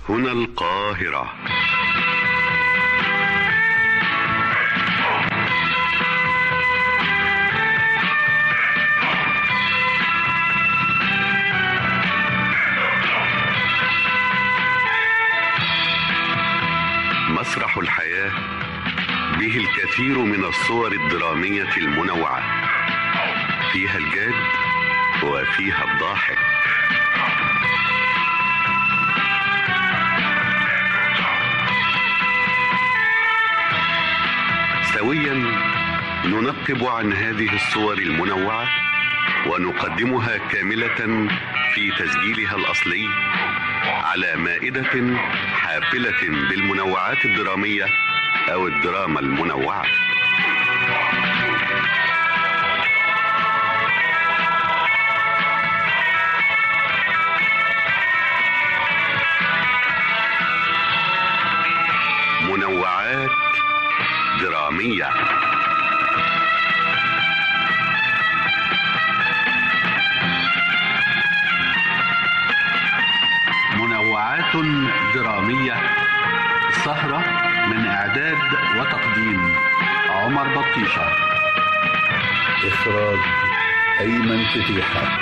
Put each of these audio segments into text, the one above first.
هنا القاهرة مسرح الحياة به الكثير من الصور الدرامية المنوعة فيها الجاد وفيها الضاحك سويا ننقب عن هذه الصور المنوعة ونقدمها كاملة في تسجيلها الأصلي على مائدة حافلة بالمنوعات الدرامية أو الدراما المنوعة منوعات درامية منوعات درامية سهرة من إعداد وتقديم عمر بطيشة إخراج أيمن فتيحة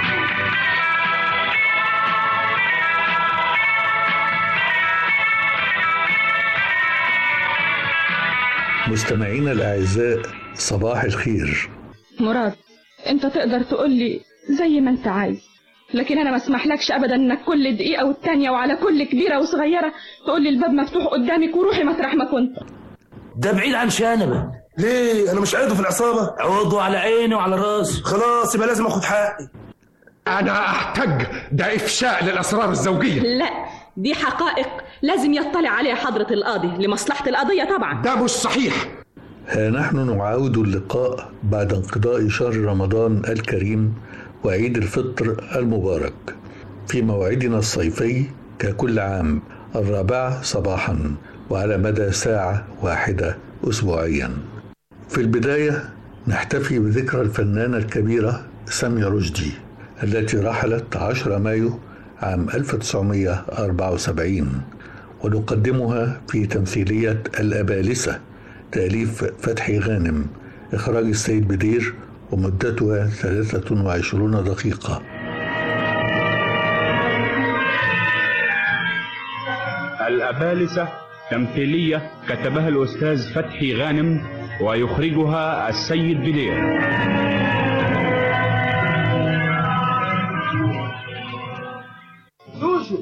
مستمعينا الأعزاء صباح الخير مراد انت تقدر تقول لي زي ما انت عايز لكن انا ما اسمحلكش ابدا انك كل دقيقه والتانيه وعلى كل كبيره وصغيره تقول لي الباب مفتوح قدامك وروحي مطرح ما كنت ده بعيد عن شنبه ليه انا مش عضو في العصابه عضو على عيني وعلى راسي خلاص يبقى لازم اخد حقي أنا أحتج ده إفشاء للأسرار الزوجية لا دي حقائق لازم يطلع عليها حضرة القاضي لمصلحة القضية طبعا ده مش صحيح ها نحن نعاود اللقاء بعد انقضاء شهر رمضان الكريم وعيد الفطر المبارك في موعدنا الصيفي ككل عام الرابعة صباحا وعلى مدى ساعة واحدة أسبوعيا في البداية نحتفي بذكرى الفنانة الكبيرة سامية رشدي التي رحلت 10 مايو عام 1974 ونقدمها في تمثيلية الأبالسة تأليف فتحي غانم إخراج السيد بدير ومدتها 23 دقيقة الأبالسة تمثيلية كتبها الأستاذ فتحي غانم ويخرجها السيد بدير شوشو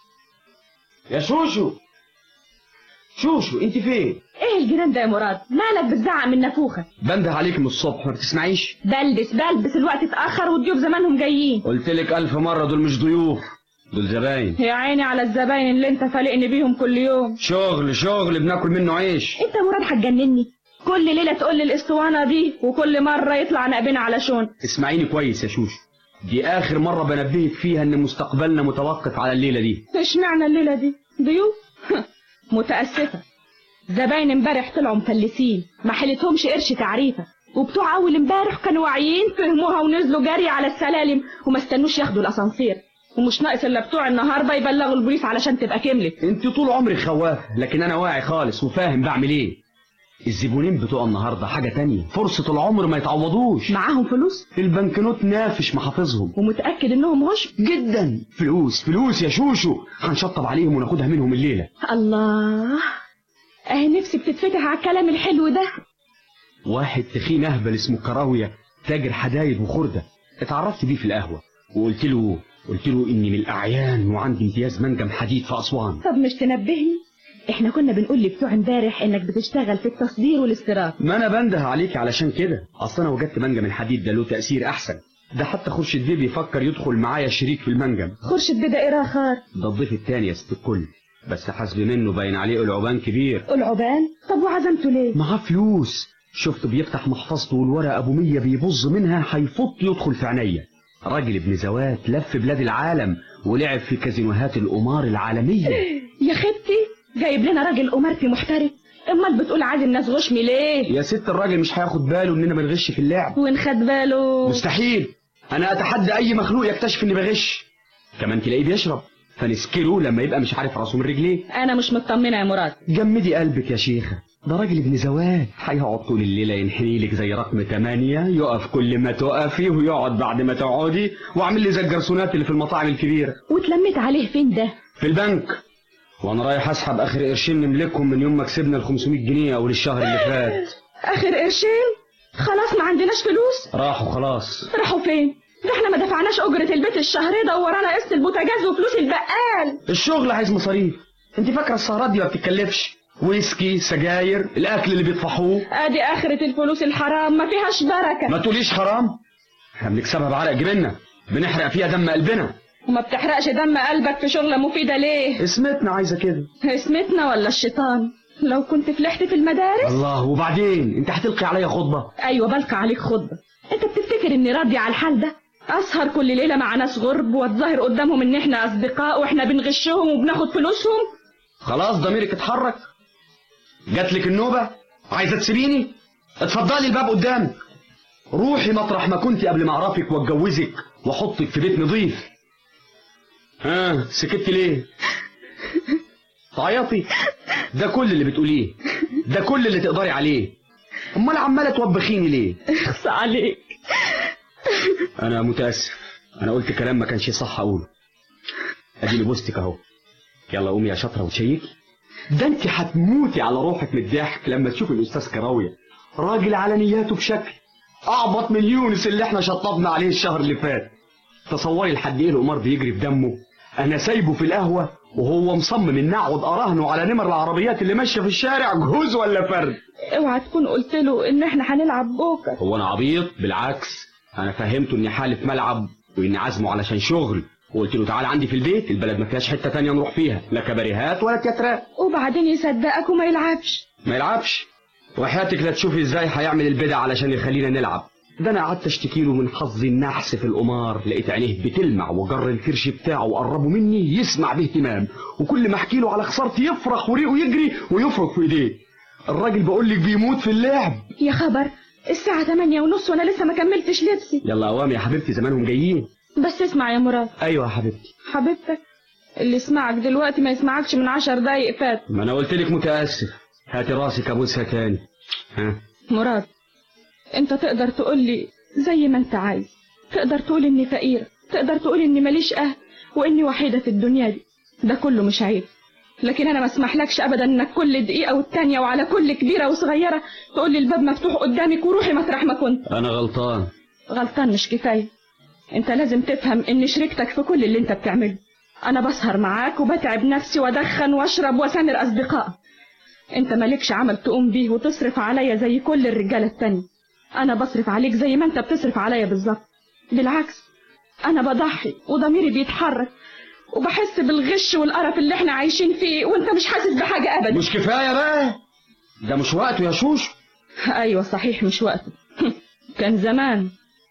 يا شوشو شوشو انت فين ايه الجنان ده يا مراد مالك بتزعق من نافوخك بنده عليك من الصبح ما بتسمعيش بلبس بلبس الوقت اتاخر والضيوف زمانهم جايين قلت لك الف مره دول مش ضيوف دول زباين يا عيني على الزباين اللي انت فالقني بيهم كل يوم شغل شغل بناكل منه عيش انت يا مراد هتجنني كل ليله تقول لي الاسطوانه دي وكل مره يطلع نقبنا على شون اسمعيني كويس يا شوشو دي اخر مره بنبهك فيها ان مستقبلنا متوقف على الليله دي اشمعنى الليله دي ضيوف متاسفه زباين امبارح طلعوا مفلسين ما حلتهمش قرش تعريفه وبتوع اول امبارح كانوا واعيين فهموها ونزلوا جري على السلالم وما استنوش ياخدوا الاسانسير ومش ناقص الا بتوع النهارده يبلغوا البوليس علشان تبقى كملت انت طول عمرك خواف لكن انا واعي خالص وفاهم بعمل ايه الزبونين بتوع النهارده حاجه تانية فرصه العمر ما يتعوضوش معاهم فلوس البنكنوت نافش محافظهم ومتاكد انهم هش جدا فلوس فلوس يا شوشو هنشطب عليهم وناخدها منهم الليله الله اهي نفسي بتتفتح على الكلام الحلو ده واحد تخين اهبل اسمه كراويه تاجر حدايد وخرده اتعرفت بيه في القهوه وقلت له قلت له اني من الاعيان وعندي امتياز منجم حديد في اسوان طب مش تنبهني احنا كنا بنقول لبتوع امبارح انك بتشتغل في التصدير والاستيراد ما انا بنده عليك علشان كده اصل انا وجدت منجم الحديد ده له تاثير احسن ده حتى خورشيد بيه بيفكر يدخل معايا شريك في المنجم خورشيد بيه ده ايه راخر ده الضيف التاني يا ست الكل بس حسب منه باين عليه العبان كبير العبان طب وعزمته ليه معاه فلوس شفته بيفتح محفظته والورق ابو مية بيبظ منها هيفط يدخل في عينيا راجل ابن زوات لف بلاد العالم ولعب في كازينوهات القمار العالمية يا خبتي جايب لنا راجل قمارتي محترف امال بتقول عايز الناس غشمي ليه يا ست الراجل مش هياخد باله اننا بنغش في اللعب وان خد باله مستحيل انا اتحدى اي مخلوق يكتشف اني بغش كمان تلاقيه بيشرب فنسكره لما يبقى مش عارف راسه من رجليه انا مش مطمنه يا مراد جمدي قلبك يا شيخة ده راجل ابن زواج هيقعد طول الليلة ينحني لك زي رقم تمانية يقف كل ما تقفي ويقعد بعد ما تقعدي واعمل لي زي الجرسونات اللي في المطاعم الكبيرة واتلميت عليه فين ده في البنك وانا رايح اسحب اخر قرشين نملكهم من يوم ما كسبنا ال 500 جنيه اول الشهر اللي فات اخر قرشين خلاص ما عندناش فلوس راحوا خلاص راحوا فين ده احنا ما دفعناش اجرة البيت الشهر ده وورانا قسط البوتاجاز وفلوس البقال الشغل عايز مصاريف انت فاكره السهرات دي ما بتتكلفش ويسكي سجاير الاكل اللي بيطفحوه ادي اخرة الفلوس الحرام ما فيهاش بركة ما تقوليش حرام احنا بنكسبها بعرق جبيننا بنحرق فيها دم قلبنا وما بتحرقش دم قلبك في شغلة مفيدة ليه اسمتنا عايزه كده اسمتنا ولا الشيطان لو كنت فلحت في المدارس الله وبعدين انت هتلقي عليا خطبه ايوه بلقى عليك خطبة انت بتفتكر اني راضية على الحال ده اسهر كل ليلة مع ناس غرب واتظاهر قدامهم ان احنا اصدقاء واحنا بنغشهم وبناخد فلوسهم خلاص ضميرك اتحرك جاتلك النوبه عايزه تسيبيني اتفضلي الباب قدامك روحي مطرح ما كنت قبل ما اعرفك واتجوزك واحطك في بيت نظيف ها سكت ليه تعيطي ده كل اللي بتقوليه ده كل اللي تقدري عليه امال عماله توبخيني ليه اخص عليك انا متاسف انا قلت كلام ما كانش صح اقوله اديني بوستك اهو يلا قومي يا شاطره وتشيكي ده انت هتموتي على روحك من الضحك لما تشوفي الاستاذ كراويه راجل على نياته بشكل اعبط من يونس اللي احنا شطبنا عليه الشهر اللي فات تصوري لحد ايه القمار بيجري في دمه انا سايبه في القهوه وهو مصمم ان اقعد اراهنه على نمر العربيات اللي ماشيه في الشارع جوز ولا فرد اوعى تكون قلت له ان احنا هنلعب بوكر هو انا عبيط بالعكس انا فهمته اني حالف ملعب واني عازمه علشان شغل وقلت له تعالى عندي في البيت البلد ما فيهاش حته تانية نروح فيها لا كباريهات ولا تياترات وبعدين يصدقك وما يلعبش ما يلعبش وحياتك لا تشوفي ازاي هيعمل البدع علشان يخلينا نلعب ده انا قعدت اشتكي له من حظي النحس في القمار لقيت عينيه بتلمع وجر الكرش بتاعه وقربه مني يسمع باهتمام وكل ما احكي له على خسارتي يفرح وريقه يجري ويفرك في ايديه الراجل بقول لك بيموت في اللعب يا خبر الساعة 8 ونص وانا لسه ما كملتش لبسي يلا قوام يا حبيبتي زمانهم جايين بس اسمع يا مراد ايوه يا حبيبتي حبيبتك اللي يسمعك دلوقتي ما يسمعكش من عشر دقايق فات ما انا قلت لك متاسف هاتي راسك ابوسها تاني ها مراد انت تقدر تقول لي زي ما انت عايز تقدر تقول اني فقيرة تقدر تقول اني ماليش اهل واني وحيدة في الدنيا دي ده كله مش عيب لكن انا ما اسمحلكش ابدا انك كل دقيقة والتانية وعلى كل كبيرة وصغيرة تقول لي الباب مفتوح قدامك وروحي مطرح ما كنت انا غلطان غلطان مش كفاية انت لازم تفهم اني شريكتك في كل اللي انت بتعمله انا بسهر معاك وبتعب نفسي وادخن واشرب واسامر اصدقاء انت مالكش عمل تقوم بيه وتصرف عليا زي كل الرجالة التانية انا بصرف عليك زي ما انت بتصرف عليا بالظبط بالعكس انا بضحي وضميري بيتحرك وبحس بالغش والقرف اللي احنا عايشين فيه وانت مش حاسس بحاجة ابدا مش كفايه بقى ده مش وقته يا شوش ايوه صحيح مش وقته كان زمان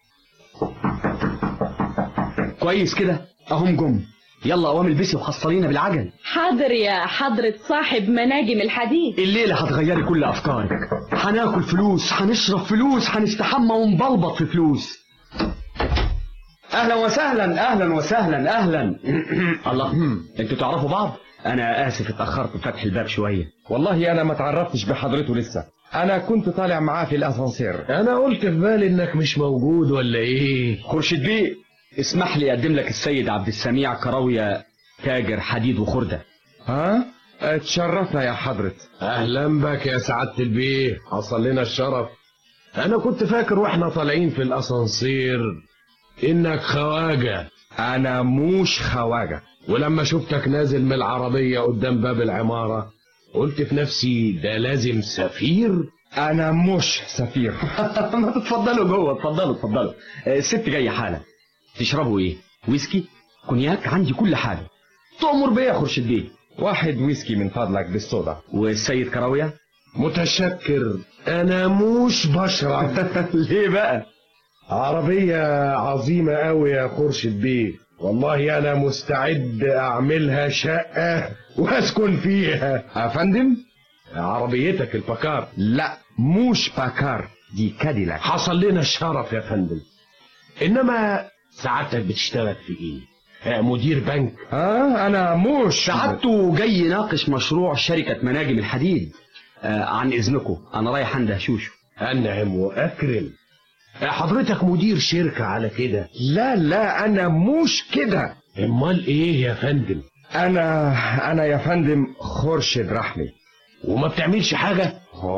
كويس كده اهم جم يلا قوام البسي وحصلينا بالعجل حاضر يا حضرة صاحب مناجم الحديد الليله هتغيري كل افكارك هناكل فلوس هنشرب فلوس هنستحمى ونبلبط في فلوس اهلا وسهلا اهلا وسهلا اهلا الله انتوا تعرفوا بعض انا اسف اتاخرت في فتح الباب شويه والله انا ما تعرفتش بحضرته لسه انا كنت طالع معاه في الاسانسير انا قلت في بالي انك مش موجود ولا ايه خورشيد بيه اسمح لي اقدم لك السيد عبد السميع كراويه تاجر حديد وخرده ها اتشرفنا يا حضرة اهلا بك يا سعادة البيه حصل لنا الشرف انا كنت فاكر واحنا طالعين في الاسانسير انك خواجة انا موش خواجة ولما شفتك نازل من العربية قدام باب العمارة قلت في نفسي ده لازم سفير انا مش سفير ما تتفضلوا جوه اتفضلوا اتفضلوا آه، الست جايه حالا تشربوا ايه ويسكي كونياك عندي كل حاجه تؤمر بيا يا خورشيد بيه واحد ويسكي من فضلك بالصودا والسيد كراويه متشكر انا مش بشرب ليه بقى عربية عظيمة قوي يا خورشيد بيه والله انا مستعد اعملها شقة واسكن فيها افندم عربيتك البكار لا موش باكار دي كاديلاك حصل لنا الشرف يا فندم انما سعادتك بتشتغل في ايه آه، مدير بنك اه انا مش سعادته جاي يناقش مشروع شركة مناجم الحديد آه عن إذنكم أنا رايح عند شوشو أنعم وأكرم آه، حضرتك مدير شركة على كده لا لا انا مش كده امال ايه يا فندم انا انا يا فندم خورشيد رحمي وما بتعملش حاجة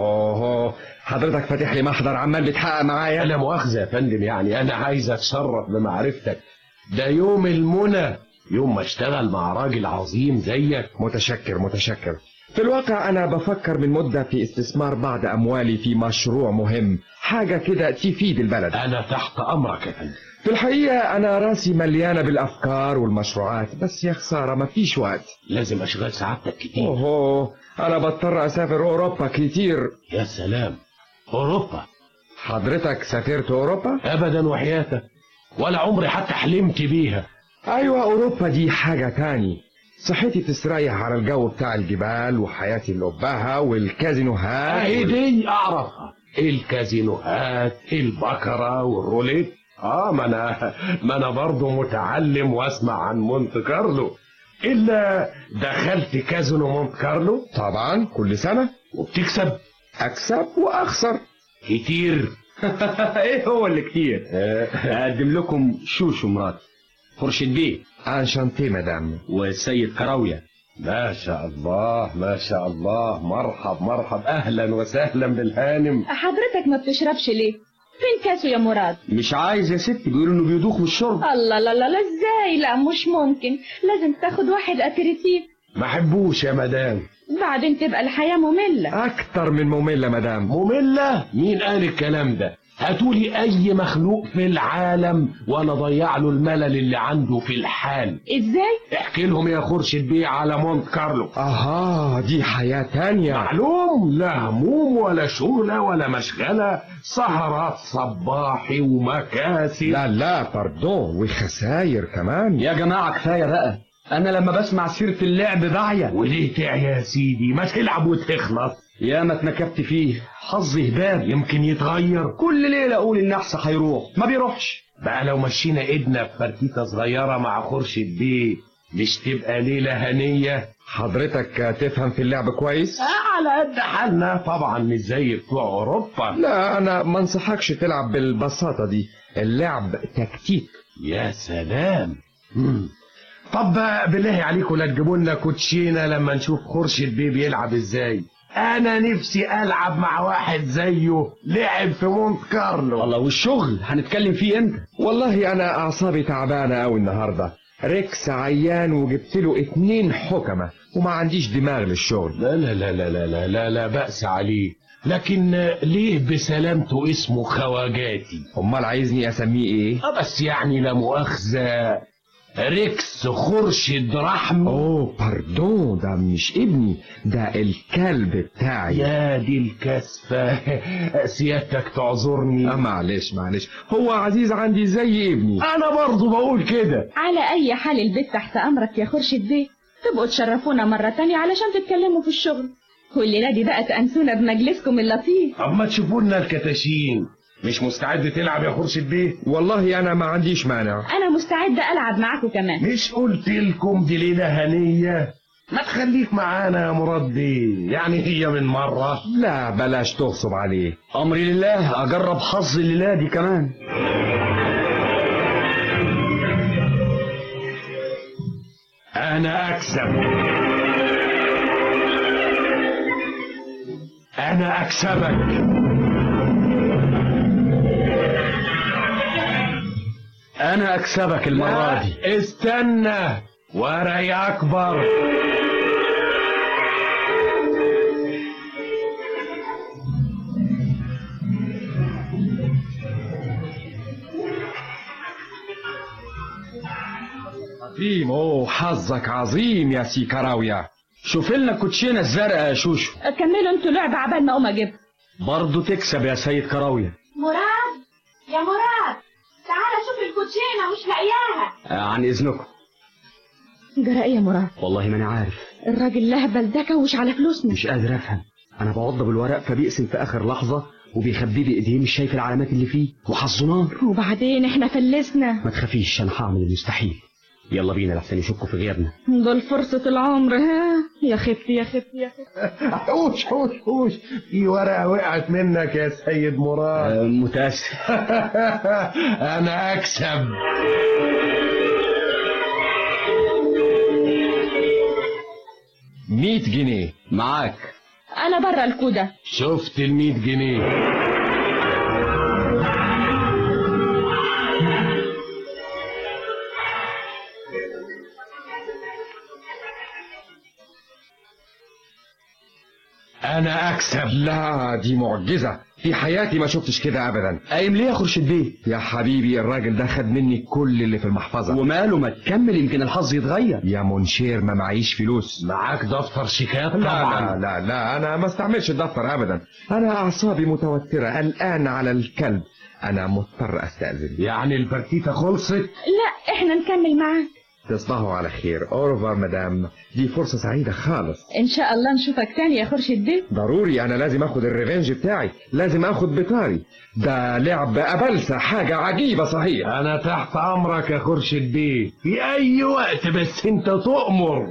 اوه حضرتك فاتح لي محضر عمال بتحقق معايا لا مؤاخذة يا فندم يعني أنا عايز أتشرف بمعرفتك ده يوم المنى يوم ما اشتغل مع راجل عظيم زيك متشكر متشكر في الواقع أنا بفكر من مدة في استثمار بعض أموالي في مشروع مهم حاجة كده تفيد البلد أنا تحت أمرك يا فندم في الحقيقة أنا راسي مليانة بالأفكار والمشروعات بس يا خسارة مفيش وقت لازم أشغال سعادتك كتير أوه أنا بضطر أسافر أوروبا كتير يا سلام أوروبا حضرتك سافرت أوروبا؟ أبدا وحياتك ولا عمري حتى حلمت بيها أيوة أوروبا دي حاجة تاني صحتي تستريح على الجو بتاع الجبال وحياتي الأبهة والكازينوهات اهي دي اعرفها الكازينوهات البكرة والروليت اه ما انا ما انا برضه متعلم واسمع عن مونت كارلو الا دخلت كازينو مونت كارلو طبعا كل سنة وبتكسب أكسب وأخسر كتير إيه هو اللي كتير أقدم لكم شوشو مرات خورشيد بيه انشانتي مدام والسيد كراوية ما شاء الله ما شاء الله مرحب مرحب اهلا وسهلا بالهانم حضرتك ما بتشربش ليه فين كاسه يا مراد مش عايز يا ستي بيقولوا إنه بيدوخ من الشرب الله لا لا لا ازاي لا مش ممكن لازم تاخد واحد ابيريتيف ما حبوش يا مدام بعدين تبقى الحياة مملة أكتر من مملة مدام مملة مين قال الكلام ده هاتولي اي مخلوق في العالم وانا ضيع له الملل اللي عنده في الحال ازاي احكي لهم يا خورشيد بيه على مونت كارلو اها دي حياة تانية معلوم لا هموم ولا شغلة ولا مشغلة سهرات صباحي ومكاسب لا لا باردون وخساير كمان يا جماعة كفاية بقى أنا لما بسمع سيرة اللعب بعيا وليه تعيا يا سيدي ما تلعب وتخلص يا ما اتنكبت فيه حظي هباب يمكن يتغير كل ليلة أقول النحس هيروح ما بيروحش بقى لو مشينا ايدنا في فرتيتة صغيرة مع خورشيد بيه مش تبقى ليلة هنية حضرتك تفهم في اللعب كويس آه على قد حالنا طبعا مش زي بتوع اوروبا لا انا ما انصحكش تلعب بالبساطة دي اللعب تكتيك يا سلام مم. طب بقى بالله عليكم لا تجيبوا لنا كوتشينه لما نشوف خورشيد بيه بيلعب ازاي انا نفسي العب مع واحد زيه لعب في مونت كارلو والله والشغل هنتكلم فيه امتى والله انا اعصابي تعبانة قوي النهاردة ريكس عيان وجبت له اتنين حكمة وما عنديش دماغ للشغل لا لا لا لا لا لا لا, لا بأس عليه لكن ليه بسلامته اسمه خواجاتي امال عايزني اسميه ايه آه بس يعني لا مؤاخذة ريكس خورشيد رحمي اوه باردون ده مش ابني ده الكلب بتاعي يا دي الكسفة سيادتك تعذرني آه معلش معلش هو عزيز عندي زي ابني انا برضو بقول كده على اي حال البيت تحت امرك يا خورشيد بيه تبقوا تشرفونا مرة تانية علشان تتكلموا في الشغل والليلة دي بقى تأنسونا بمجلسكم اللطيف طب ما تشوفوا لنا الكتاشين مش مستعد تلعب يا خورشيد بيه والله انا ما عنديش مانع انا مستعدة العب معاكم كمان مش قلت لكم دي ليلة هنية ما تخليك معانا يا مراد بيه يعني هي من مرة لا بلاش تغصب عليه أمري لله أجرب حظي الليلة دي كمان أنا أكسب أنا أكسبك أنا أكسبك المرة دي استنى وري أكبر عظيم اوه حظك عظيم يا سي كراوية شوف لنا الكوتشينة الزرقاء يا شوشو كملوا انتوا لعب عبال ما اقوم اجيبها برضه تكسب يا سيد كراوية مراد يا مراد تعالى شوف الكوتشينة مش لاقياها آه عن إذنكم جرى ايه يا مراد والله ما أنا عارف الراجل لهبل ده كوش على فلوسنا مش قادر أفهم أنا بعض بالورق فبيقسم في آخر لحظة وبيخبيه بإيديه مش شايف العلامات اللي فيه وحظه نار وبعدين احنا فلسنا ما تخافيش أنا هعمل المستحيل يلا بينا لحسن يشكوا في غيابنا دول فرصة العمر ها يا خفتي يا خفتي يا خفتي حوش حوش حوش في ورقة وقعت منك يا سيد مراد متأسف أنا أكسب مية جنيه معاك أنا برا الكودة شفت المية جنيه أنا أكسب لا دي معجزة في حياتي ما شفتش كده أبدا قايم ليه يا خرشد بيه يا حبيبي الراجل ده خد مني كل اللي في المحفظة وماله ما تكمل يمكن الحظ يتغير يا منشير ما معيش فلوس معاك دفتر شيكات لا طبعا لا لا لا أنا ما استعملش الدفتر أبدا أنا أعصابي متوترة الآن على الكلب أنا مضطر أستأذن يعني البرتيتة خلصت لا احنا نكمل معاك تصبحوا على خير أورفر مدام دي فرصة سعيدة خالص ان شاء الله نشوفك تاني يا خرشد بيه ضروري أنا لازم أخد الريفنج بتاعي لازم أخد بطاري ده لعب أبلسة حاجة عجيبة صحيح أنا تحت أمرك يا خرشد بيه في أي وقت بس أنت تؤمر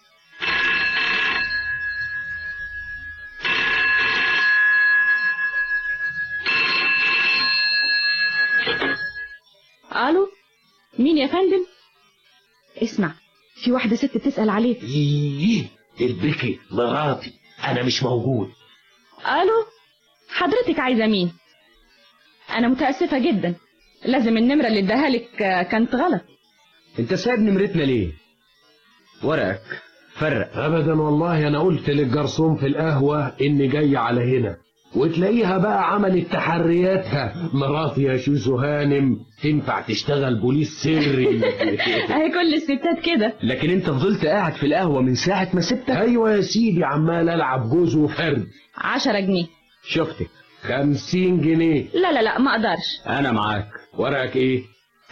الو مين يا فندم اسمع في واحدة ست بتسأل عليك إيه البكي مراتي أنا مش موجود الو حضرتك عايزة مين انا متأسفة جدا لازم النمرة اللي اداها لك آه، كانت غلط انت سايب نمرتنا ليه ورقك فرق أبدا والله أنا قلت للجرسون في القهوة إني جاي على هنا وتلاقيها بقى عملت تحرياتها مراتي يا شوشو هانم تنفع تشتغل بوليس سري اهي كل الستات كده لكن انت فضلت قاعد في القهوة من ساعة ما سبتك ايوه يا سيدي عمال العب جوز وفرد عشرة جنيه شفتك خمسين جنيه لا لا لا ما اقدرش انا معاك ورقك ايه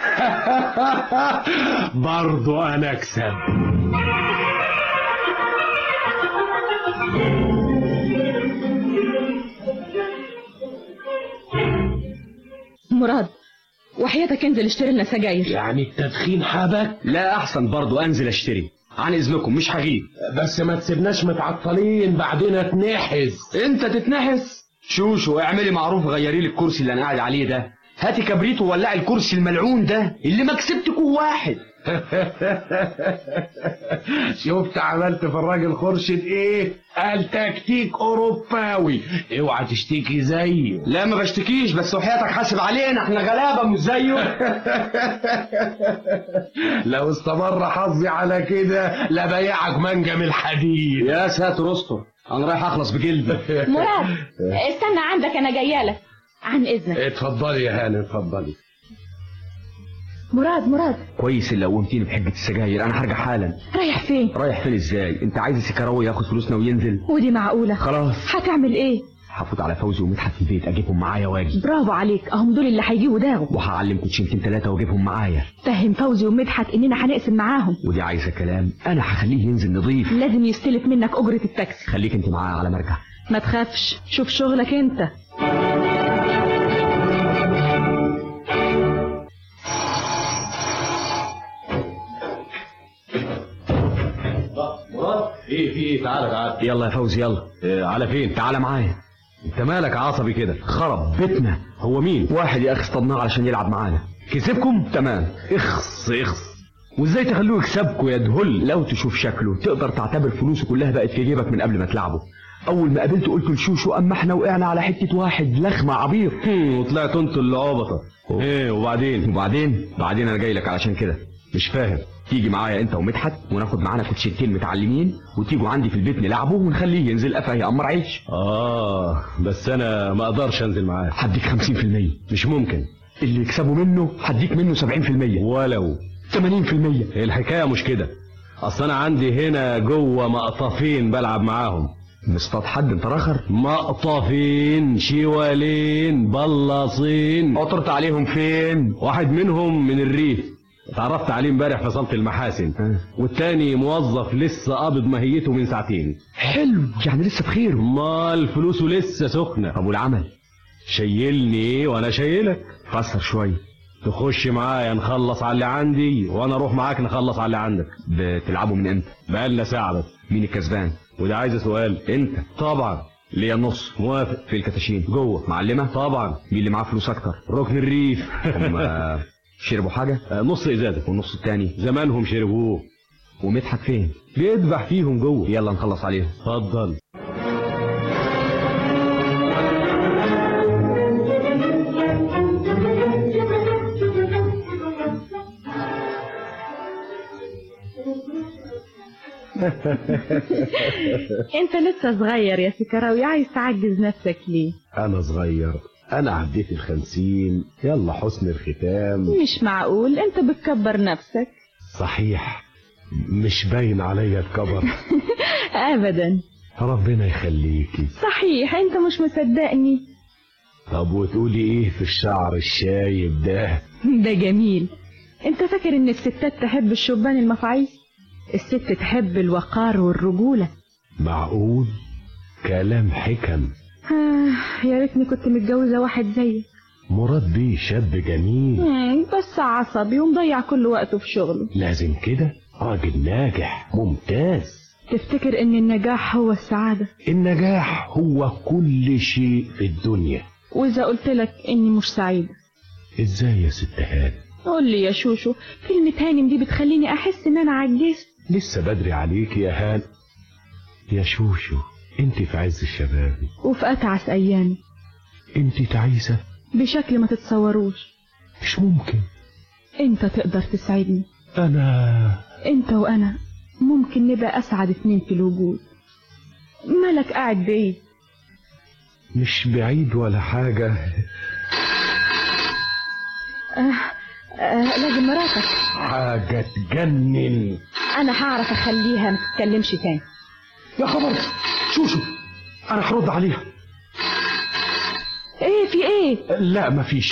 برضو انا اكسب مراد وحياتك انزل اشتري لنا سجاير يعني التدخين حبك لا احسن برضو انزل اشتري عن اذنكم مش هغيب بس ما تسيبناش متعطلين بعدين اتنحس انت تتنحس شوشو اعملي معروف غيري لي الكرسي اللي انا قاعد عليه ده هاتي كبريت وولعي الكرسي الملعون ده اللي ما كسبتكوا واحد شفت عملت في الراجل خرشد ايه قال تكتيك اوروباوي اوعى تشتكي زيه لا ما بشتكيش بس وحياتك حاسب علينا احنا غلابه مش زيه لو استمر حظي على كده لبيعك منجم الحديد يا ساتر استر انا رايح اخلص بجلدي مراد استنى عندك انا جايه لك عن اذنك اتفضلي يا هاني اتفضلي مراد مراد كويس اللي قومتيني بحجه السجاير انا هرجع حالا رايح فين رايح فين ازاي انت عايز السكراوي ياخد فلوسنا وينزل ودي معقولة خلاص هتعمل ايه هفوت على فوزي ومدحت في البيت اجيبهم معايا واجي برافو عليك اهم دول اللي هيجيبوا داغوا وهعلم كوتشينتين ثلاثه واجيبهم معايا فهم فوزي ومدحت اننا هنقسم معاهم ودي عايزه كلام انا هخليه ينزل نظيف لازم يستلف منك اجرة التاكسي خليك انت معايا على مرجع ما تخافش شوف شغلك انت مراد ايه في ايه تعالى تعالى يلا يا فوزي يلا إيه على فين تعالى معايا انت مالك عصبي كده خرب بيتنا هو مين واحد يا اخي اصطدناه علشان يلعب معانا كسبكم تمام اخص اخص وازاي تخلوه يكسبكم يا دهل لو تشوف شكله تقدر تعتبر فلوسه كلها بقت في جيبك من قبل ما تلعبه اول ما قابلته قلت لشوشو اما احنا وقعنا على حته واحد لخمه عبيط هم، وطلعتوا انتوا اللي عبطه ايه وبعدين وبعدين بعدين انا جاي لك علشان كده مش فاهم تيجي معايا انت ومدحت وناخد معانا كوتشينتين متعلمين وتيجوا عندي في البيت نلعبه ونخليه ينزل قفا يقمر عيش اه بس انا ما اقدرش انزل معاه هديك 50% مش ممكن اللي يكسبوا منه هديك منه 70% ولو 80% هي الحكايه مش كده اصل انا عندي هنا جوه مقطفين بلعب معاهم مصطاد حد انت راخر مقطفين شوالين بلاصين عطرت عليهم فين واحد منهم من الريف اتعرفت عليه امبارح في صالة المحاسن والتاني موظف لسه قابض ماهيته من ساعتين حلو يعني لسه بخير مال فلوسه لسه سخنة طب والعمل شيلني وانا شايلك فسر شويه تخش معايا نخلص على اللي عندي وانا اروح معاك نخلص على اللي عندك بتلعبوا من امتى بقالنا ساعه بس مين الكسبان وده عايز سؤال انت طبعا ليا النص موافق في الكتاشين جوه معلمه طبعا مين اللي معاه فلوس اكتر ركن الريف هم آه، شربوا حاجه آه، نص ازازه والنص التاني زمانهم شربوه ومدحت فين بيذبح فيهم جوه يلا نخلص عليهم اتفضل انت لسه صغير يا سكراوي عايز تعجز نفسك ليه انا صغير انا عديت الخمسين يلا حسن الختام مش معقول انت بتكبر نفسك صحيح مش باين عليا الكبر ابدا ربنا يخليكي صحيح انت مش مصدقني طب وتقولي ايه في الشعر الشايب ده ده جميل انت فاكر ان الستات تحب الشبان المفعيس الست تحب الوقار والرجولة معقول كلام حكم آه يا ريتني كنت متجوزة واحد زيك مراد بيه شاب جميل مم، بس عصبي ومضيع كل وقته في شغله لازم كده راجل ناجح ممتاز تفتكر ان النجاح هو السعادة النجاح هو كل شيء في الدنيا واذا قلت لك اني مش سعيدة ازاي يا ست هانم قول لي يا شوشو كلمة هانم دي بتخليني احس ان انا عجزت لسه بدري عليك يا هان يا شوشو انت في عز الشباب وفي اتعس ايامي انت تعيسة بشكل ما تتصوروش مش ممكن انت تقدر تسعدني انا انت وانا ممكن نبقى اسعد اتنين في الوجود مالك قاعد بعيد مش بعيد ولا حاجة آه آه لازم مراتك حاجة تجنن انا هعرف اخليها ما تتكلمش تاني يا خبر شوشو انا هرد عليها ايه في ايه لا مفيش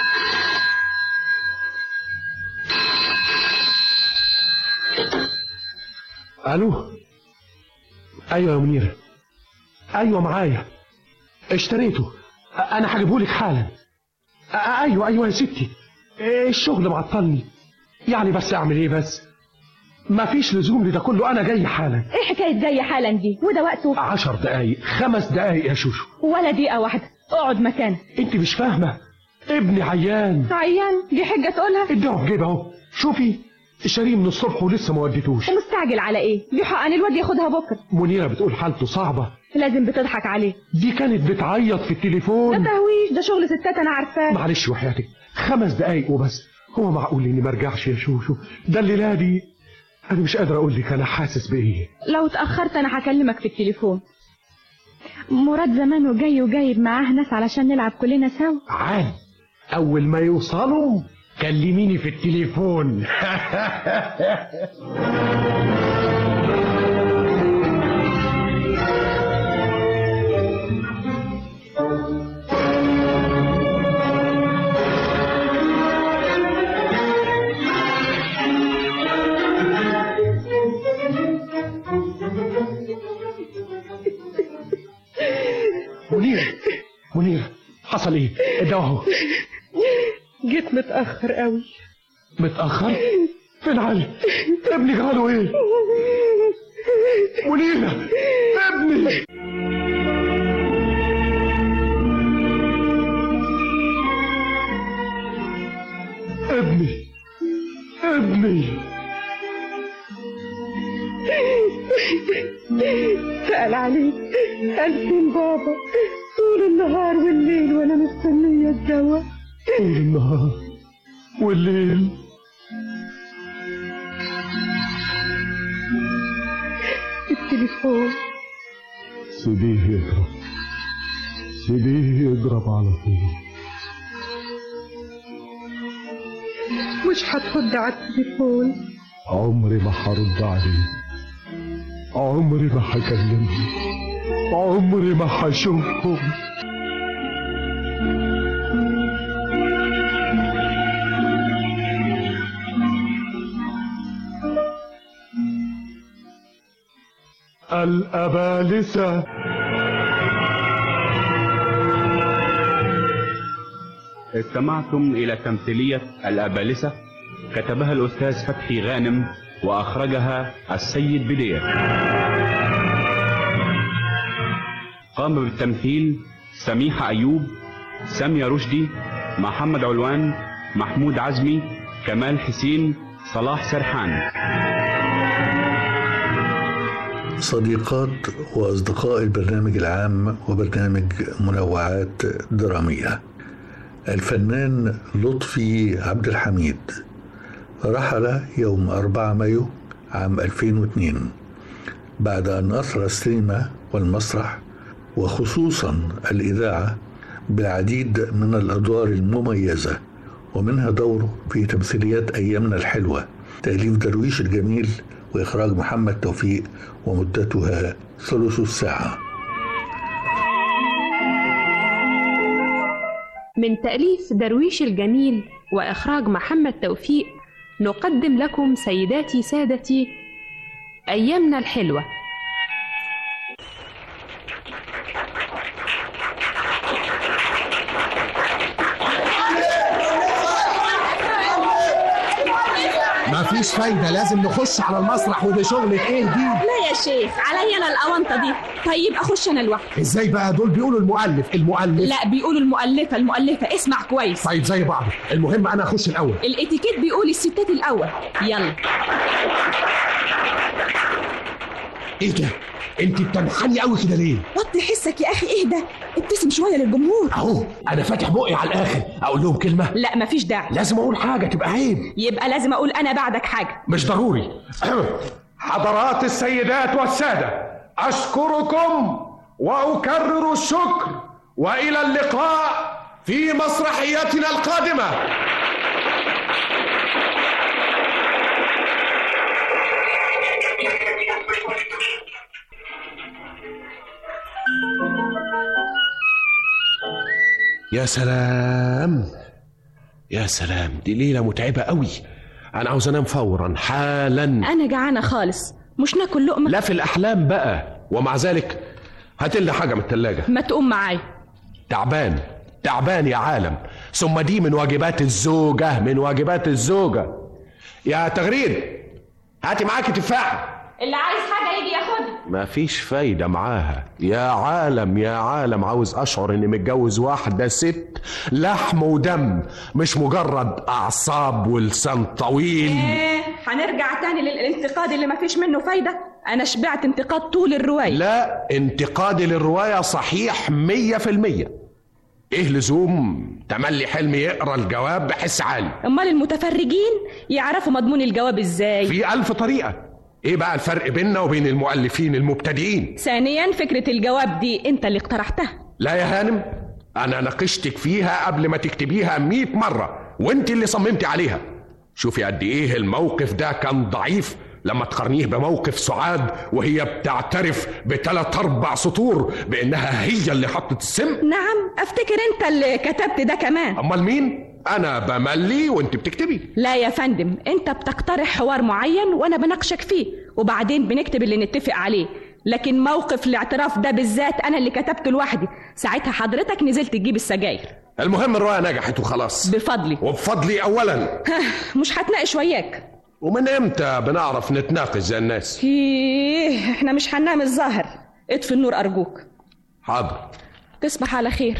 الو ايوه يا منير ايوه معايا اشتريته انا هجيبهولك حالا ايوه ايوه يا ستي الشغل معطلني يعني بس اعمل ايه بس مفيش لزوم لده كله انا جاي حالا ايه حكاية زي حالا دي وده وقته عشر دقايق خمس دقايق يا شوشو ولا دقيقة واحدة اقعد مكانك انت مش فاهمة ابني عيان عيان دي حجة تقولها اديها في جيبه اهو شوفي شاريه من الصبح ولسه ما وديتوش ومستعجل على ايه دي حقن الواد ياخدها بكرة منيرة بتقول حالته صعبة لازم بتضحك عليه دي كانت بتعيط في ده التليفون تهويش ده شغل ستات انا عارفاه معلش وحياتك خمس دقايق وبس هو معقول اني ما ارجعش يا شوشو ده الليله دي انا مش قادر اقول لك انا حاسس بايه لو اتأخرت انا هكلمك في التليفون مراد زمانه جاي وجايب معاه ناس علشان نلعب كلنا سوا عاد اول ما يوصلوا كلميني في التليفون منير منير حصل ايه ده اهو جيت متأخر قوي متأخر فين علي ابني جراله ايه منيرة ابني ابني ابني سأل عليك قال فين بابا طول النهار والليل وانا مستنية الدواء طول النهار والليل التليفون سيبيه يضرب سيبيه يضرب على طول مش هترد على التليفون عمري ما هرد عليه عمري ما هكلمه عمري ما هشوفهم الأبالسة استمعتم إلى تمثيلية الأبالسة كتبها الأستاذ فتحي غانم وأخرجها السيد بدير قام بالتمثيل سميحة أيوب سامية رشدي محمد علوان محمود عزمي كمال حسين صلاح سرحان صديقات وأصدقاء البرنامج العام وبرنامج منوعات درامية الفنان لطفي عبد الحميد رحل يوم 4 مايو عام 2002 بعد أن أثر السينما والمسرح وخصوصا الإذاعة بالعديد من الأدوار المميزة ومنها دوره في تمثيليات أيامنا الحلوة تأليف درويش الجميل وإخراج محمد توفيق ومدتها ثلث الساعة من تأليف درويش الجميل وإخراج محمد توفيق نقدم لكم سيداتي سادتي أيامنا الحلوة ما فيش فايدة لازم نخش على المسرح ودي شغلة ايه دي لا يا شيخ عليا انا الاونطه دي طيب اخش انا لوحدي ازاي بقى دول بيقولوا المؤلف المؤلف لا بيقولوا المؤلفه المؤلفه اسمع كويس طيب زي بعض المهم انا اخش الاول الاتيكيت بيقول الستات الاول يلا ايه ده انت بتنحني قوي كده ليه وطي حسك يا اخي اهدى ابتسم شويه للجمهور اهو انا فاتح بقي على الاخر اقول لهم كلمه لا مفيش داعي لازم اقول حاجه تبقى عيب يبقى لازم اقول انا بعدك حاجه مش ضروري حضرات السيدات والسادة أشكركم وأكرر الشكر وإلى اللقاء في مسرحيتنا القادمة يا سلام يا سلام دي ليلة متعبة قوي أنا عاوز أنام فورا حالا انا جعانه خالص مش ناكل لقمه لا في الأحلام بقى ومع ذلك هات لنا حاجة من التلاجة ما تقوم معايا تعبان تعبان يا عالم ثم دي من واجبات الزوجة من واجبات الزوجة يا تغريد هاتي معاكي تفاحة اللي عايز حاجه يجي ياخدها مفيش فايدة معاها يا عالم يا عالم عاوز أشعر إني متجوز واحدة ست لحم ودم مش مجرد أعصاب ولسان طويل ايه هنرجع تاني للانتقاد اللي مفيش منه فايده انا شبعت انتقاد طول الروايه لا انتقادي للرواية صحيح مية في المية إيه لزوم تملي حلمي يقرأ الجواب بحس عالي امال المتفرجين يعرفوا مضمون الجواب ازاي في ألف طريقة إيه بقى الفرق بيننا وبين المؤلفين المبتدئين ثانيا فكره الجواب دي انت اللي اقترحتها لا يا هانم أنا ناقشتك فيها قبل ما تكتبيها مئة مرة وانت اللي صممتي عليها شوفي قد إيه الموقف ده كان ضعيف لما تقارنيه بموقف سعاد وهي بتعترف بثلاث أربع سطور بإنها هي اللي حطت السم نعم افتكر انت اللي كتبت ده كمان أمال مين؟ أنا بملي وانت بتكتبي لا يا فندم انت بتقترح حوار معين وانا بناقشك فيه وبعدين بنكتب اللي نتفق عليه لكن موقف الاعتراف ده بالذات انا اللي كتبته لوحدي ساعتها حضرتك نزلت تجيب السجاير المهم الرواية نجحت وخلاص بفضلي وبفضلي أولا مش هتناقش وياك ومن امتى بنعرف نتناقش زي الناس ايه احنا مش هننام الظاهر اطفي النور ارجوك حاضر تصبح على خير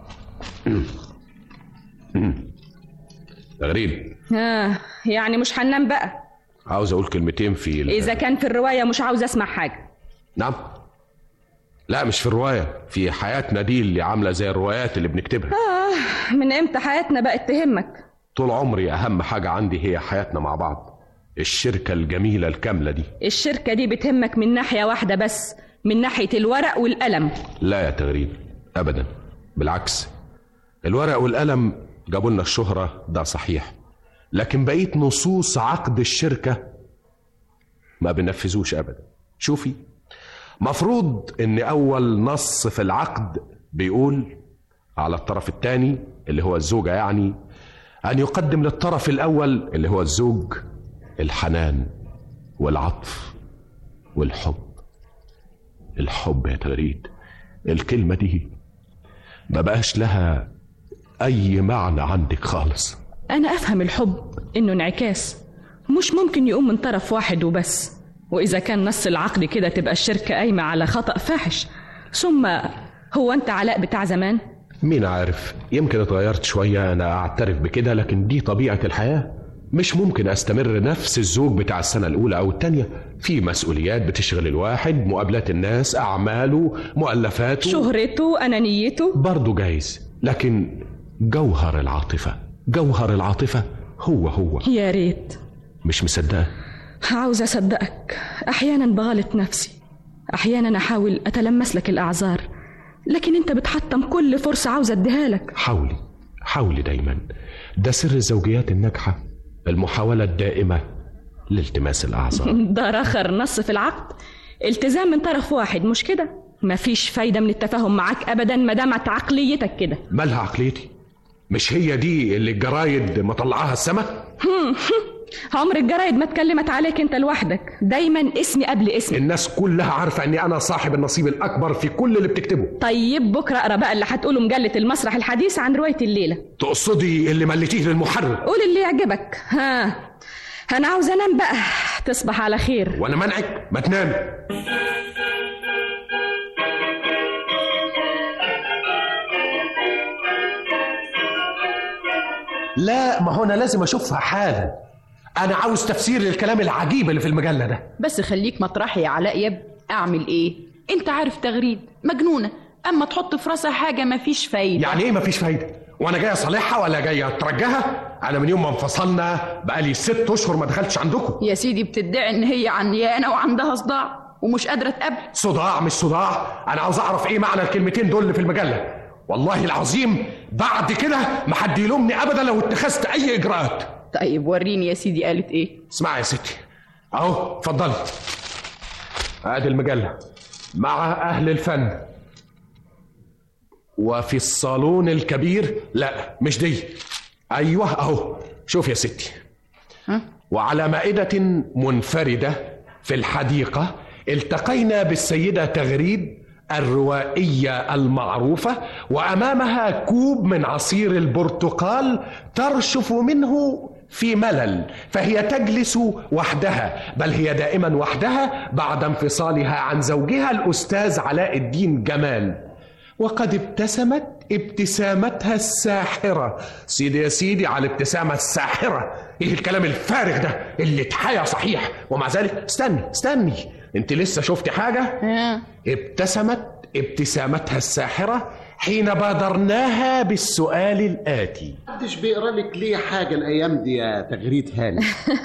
تغريب ها يعني مش هننام بقى عاوز اقول كلمتين في ال... اذا كان في الروايه مش عاوز اسمع حاجه نعم لا مش في الرواية في حياتنا دي اللي عاملة زي الروايات اللي بنكتبها آه من امتى حياتنا بقت تهمك طول عمري أهم حاجة عندي هي حياتنا مع بعض الشركة الجميلة الكاملة دي الشركه دي بتهمك من ناحيه واحده بس من ناحيه الورق والقلم لا يا تغريب أبدا بالعكس الورق والقلم جابوا لنا الشهرة ده صحيح لكن بقيت نصوص عقد الشركة ما بنفذوش أبدا شوفي مفروض ان اول نص في العقد بيقول على الطرف الثاني اللي هو الزوجة يعني ان يقدم للطرف الاول اللي هو الزوج الحنان والعطف والحب الحب يا تغريد الكلمة دي ما بقاش لها اي معنى عندك خالص أنا أفهم الحب إنه انعكاس مش ممكن يقوم من طرف واحد وبس وإذا كان نص العقد كده تبقى الشركة قايمة على خطأ فاحش ثم هو أنت علاء بتاع زمان مين عارف يمكن اتغيرت شوية أنا أعترف بكده لكن دي طبيعة الحياة مش ممكن أستمر نفس الزوج بتاع السنة الأولى أو التانية في مسؤوليات بتشغل الواحد مقابلات الناس أعماله مؤلفاته شهرته أنانيته برضه جايز لكن جوهر العاطفة جوهر العاطفة هو هو يا ريت مش مصدقة عاوزة أصدقك أحيانا بغلط نفسي أحيانا أحاول أتلمس لك الأعذار لكن أنت بتحطم كل فرصة عاوزة أديها لك حاولي حاولي دايما ده سر الزوجيات الناجحة المحاولة الدائمة لالتماس الأعذار ده رخر نص في العقد التزام من طرف واحد مش كده مفيش فايدة من التفاهم معاك أبدا ما دامت عقليتك كده مالها عقليتي مش هي دي اللي الجرايد مطلعاها السما هم، عمر الجرايد ما اتكلمت عليك انت لوحدك دايما اسمي قبل اسمي الناس كلها عارفة اني انا صاحب النصيب الاكبر في كل اللي بتكتبه طيب بكره اقرا بقى اللي هتقوله مجله المسرح الحديث عن روايه الليله تقصدي اللي مليتيه للمحرر قول اللي يعجبك ها انا عاوز انام بقى تصبح على خير وانا منعك ما تنام لا ما هو انا لازم اشوفها حالا انا عاوز تفسير للكلام العجيب اللي في المجله ده بس خليك مطرحي يا علاء يا ابني اعمل ايه انت عارف تغريد مجنونه اما تحط في راسها حاجه مفيش فايده يعني ايه مفيش فايده وانا جاي اصالحها ولا جاي اترجاها انا من يوم ما انفصلنا بقالي ست اشهر ما دخلتش عندكم يا سيدي بتدعي ان هي عنيانه وعندها صداع ومش قادره تقابل صداع مش صداع انا عاوز اعرف ايه معنى الكلمتين دول اللي في المجله والله العظيم بعد كده ما حد يلومني ابدا لو اتخذت اي اجراءات طيب وريني يا سيدي قالت ايه اسمعي يا ستي اهو اتفضلي ادي المجله مع اهل الفن وفي الصالون الكبير لا مش دي ايوه اهو شوف يا ستي وعلى مائده منفرده في الحديقه التقينا بالسيده تغريد الروائيه المعروفه وامامها كوب من عصير البرتقال ترشف منه في ملل فهي تجلس وحدها بل هي دائما وحدها بعد انفصالها عن زوجها الاستاذ علاء الدين جمال وقد ابتسمت ابتسامتها الساحرة سيدي يا سيدي على الابتسامة الساحرة ايه الكلام الفارغ ده اللي اتحيا صحيح ومع ذلك استني استني انت لسه شفتي حاجة ابتسمت ابتسامتها الساحرة حين بادرناها بالسؤال الآتي محدش بيقرا لك ليه حاجه الايام دي يا تغريد هاني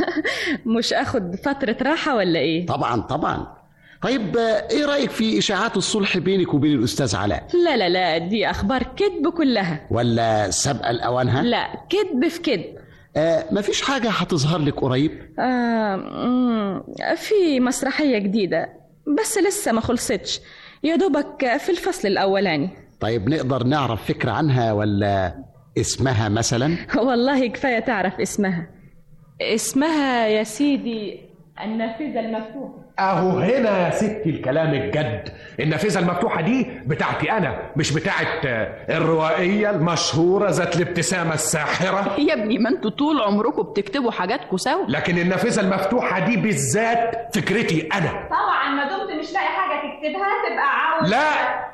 مش اخد فتره راحه ولا ايه طبعا طبعا طيب آه، ايه رايك في اشاعات الصلح بينك وبين الاستاذ علاء لا لا لا دي اخبار كذب كلها ولا سبق الاوانها لا كذب في كذب آه مفيش حاجه هتظهر لك قريب آه مم، في مسرحيه جديده بس لسه ما خلصتش يا دوبك في الفصل الاولاني طيب نقدر نعرف فكره عنها ولا اسمها مثلا والله كفايه تعرف اسمها اسمها يا سيدي النافذه المفتوحه اهو هنا يا ستي الكلام الجد النافذه المفتوحه دي بتاعتي انا مش بتاعت آه، الروائيه المشهوره ذات الابتسامه الساحره يا ابني ما انتوا طول عمركم بتكتبوا حاجاتكم سوا لكن النافذه المفتوحه دي بالذات فكرتي انا طبعا ما دمت مش لاقي حاجه تكتبها تبقى عاوز لا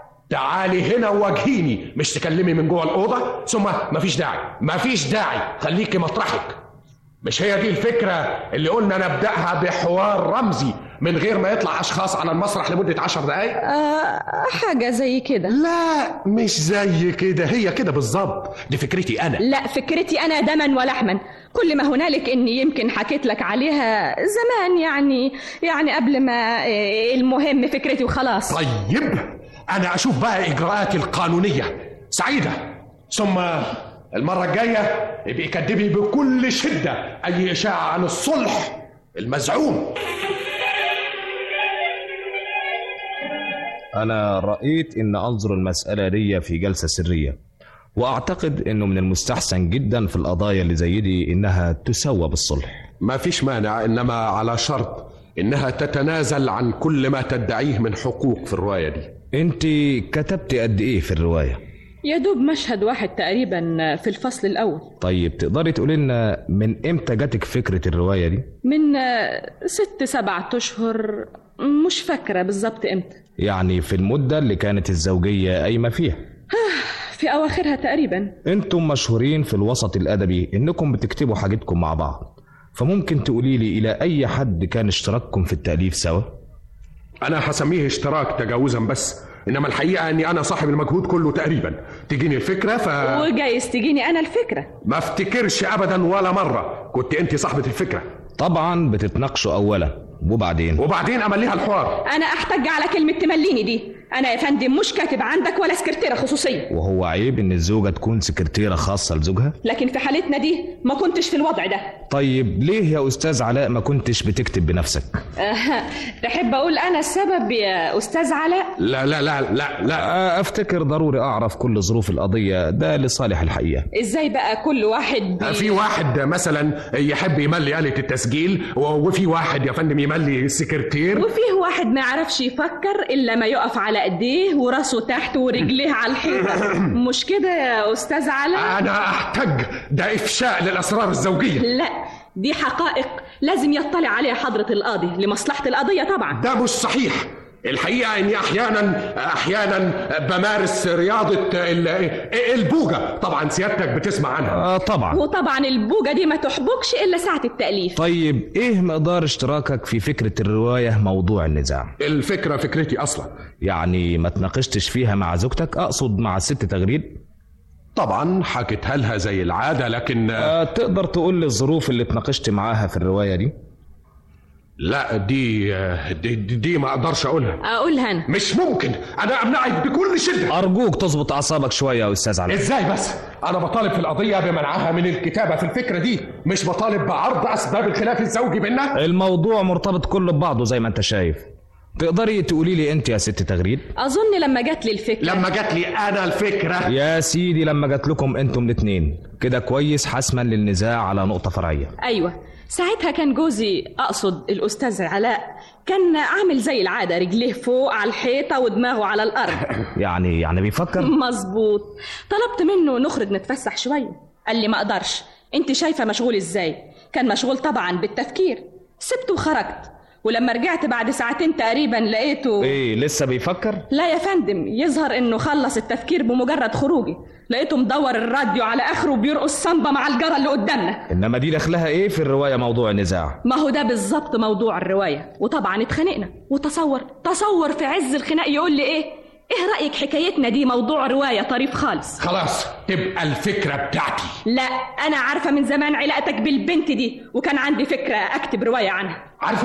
تعالي هنا وواجهيني مش تكلمي من جوه الاوضه ثم مفيش داعي مفيش داعي خليكي مطرحك مش هي دي الفكره اللي قلنا نبداها بحوار رمزي من غير ما يطلع اشخاص على المسرح لمده عشر دقايق آه حاجه زي كده لا مش زي كده هي كده بالظبط دي فكرتي انا لا فكرتي انا دما ولحما كل ما هنالك اني يمكن حكيت لك عليها زمان يعني يعني قبل ما آه، المهم فكرتي وخلاص طيب انا اشوف بقى اجراءاتي القانونيه سعيده ثم المره الجايه ابقي كدبي بكل شده اي اشاعه عن الصلح المزعوم أنا رأيت إن أنظر المسألة دي في جلسة سرية وأعتقد إنه من المستحسن جدا في القضايا اللي زي دي إنها تسوى بالصلح ما فيش مانع انما على شرط انها تتنازل عن كل ما تدعيه من حقوق في الروايه دي أنت كتبت قد إيه في الرواية؟ يا دوب مشهد واحد تقريبا في الفصل الأول طيب تقدري تقولي لنا من امتى جاتك فكرة الرواية دي من آه، ست سبعة أشهر مش فاكرة بالظبط إمتى يعني في المدة اللي كانت الزوجية قايمة فيها في أواخرها تقريبا انتم مشهورين في الوسط الأدبي انكم بتكتبوا حاجتكم مع بعض فممكن تقولي لي إلى أي حد كان اشتراككم في التأليف سوا انا هسميه اشتراك تجاوزا بس انما الحقيقه اني انا صاحب المجهود كله تقريبا تجيني الفكره ف وجايز تجيني أنا الفكرة ما افتكرش ابدا ولا مره كنت انت صاحبه الفكره طبعا بتتناقشوا أولا وبعدين وبعدين امليها الحوار أنا أحتج على كلمة تمليني دي أنا يا فندم مش كاتب عندك ولا سكرتيرة خصوصية وهو عيب ان الزوجة تكون سكرتيرة خاصة لزوجها لكن في حالتنا دي ما كنتش في الوضع ده طيب ليه يا أستاذ علاء ما كنتش بتكتب بنفسك أه، تحب أقول أنا السبب يا أستاذ علاء لا لا لا لا لا أفتكر ضروري أعرف كل ظروف القضية ده لصالح الحقيقة إزاي بقى كل واحد بي... في واحد مثلا يحب يملي آلة التسجيل و- وفي واحد يا فندم يملي السكرتير وفيه واحد ما يعرفش يفكر إلا ما يقف على إيديه وراسه تحت ورجليه على الحيطة مش كده يا أستاذ علاء انا احتج ده افشاء للاسرار الزوجيه لا دي حقائق لازم يطلع عليها حضرة القاضي لمصلحة القضية طبعا ده مش صحيح الحقيقة اني احيانا احيانا بمارس رياضة ال- البوجة طبعا سيادتك بتسمع عنها آه طبعا وطبعا البوجة دي ما تحبكش إلا ساعة التأليف طيب ايه مقدار اشتراكك في فكرة الرواية موضوع النزاع الفكرة فكرتي اصلا يعني ما تناقشتش فيها مع زوجتك اقصد مع الست تغريد طبعا حكيتها لها زي العادة لكن آه تقدر تقول لي الظروف اللي اتناقشت معاها في الرواية دي لا دي دي, دي, دي ما اقدرش اقولها أقولها أنا مش ممكن انا امنعك بكل شدة ارجوك تظبط اعصابك شوية يا استاذ علاء ازاي بس انا بطالب في القضية بمنعها من الكتابة في الفكرة دي مش بطالب بعرض اسباب الخلاف الزوجي بيننا الموضوع مرتبط كله ببعضه زي ما انت شايف تقدري تقولي لي انت يا ست تغريد أظن لما جات لي الفكرة لما جات لي انا الفكرة يا سيدي لما جات لكم انتم الاتنين كده كويس حسما للنزاع على نقطة فرعية أيوة ساعتها كان جوزي أقصد الأستاذ علاء كان عامل زي العادة رجليه فوق على الحيطة ودماغه على الأرض يعني يعني بيفكر مظبوط طلبت منه نخرج نتفسح شوية قال لي ما أقدرش أنت شايفة مشغول إزاي كان مشغول طبعا بالتفكير سبته وخرجت ولما رجعت بعد ساعتين تقريبا لقيته ايه لسه بيفكر لا يا فندم يظهر انه خلص التفكير بمجرد خروجي لقيته مدور الراديو على اخره وبيرقص سامبا مع الجرى اللي قدامنا انما دي دخلها ايه في الرواية موضوع النزاع ما هو ده بالظبط موضوع الرواية وطبعا اتخانقنا وتصور تصور في عز الخناق يقول لي ايه ايه رأيك حكايتنا دي موضوع رواية طريف خالص خلاص تبقى الفكرة بتاعتي لا انا عارفة من زمان علاقتك بالبنت دي وكان عندي فكرة اكتب رواية عنها عارفة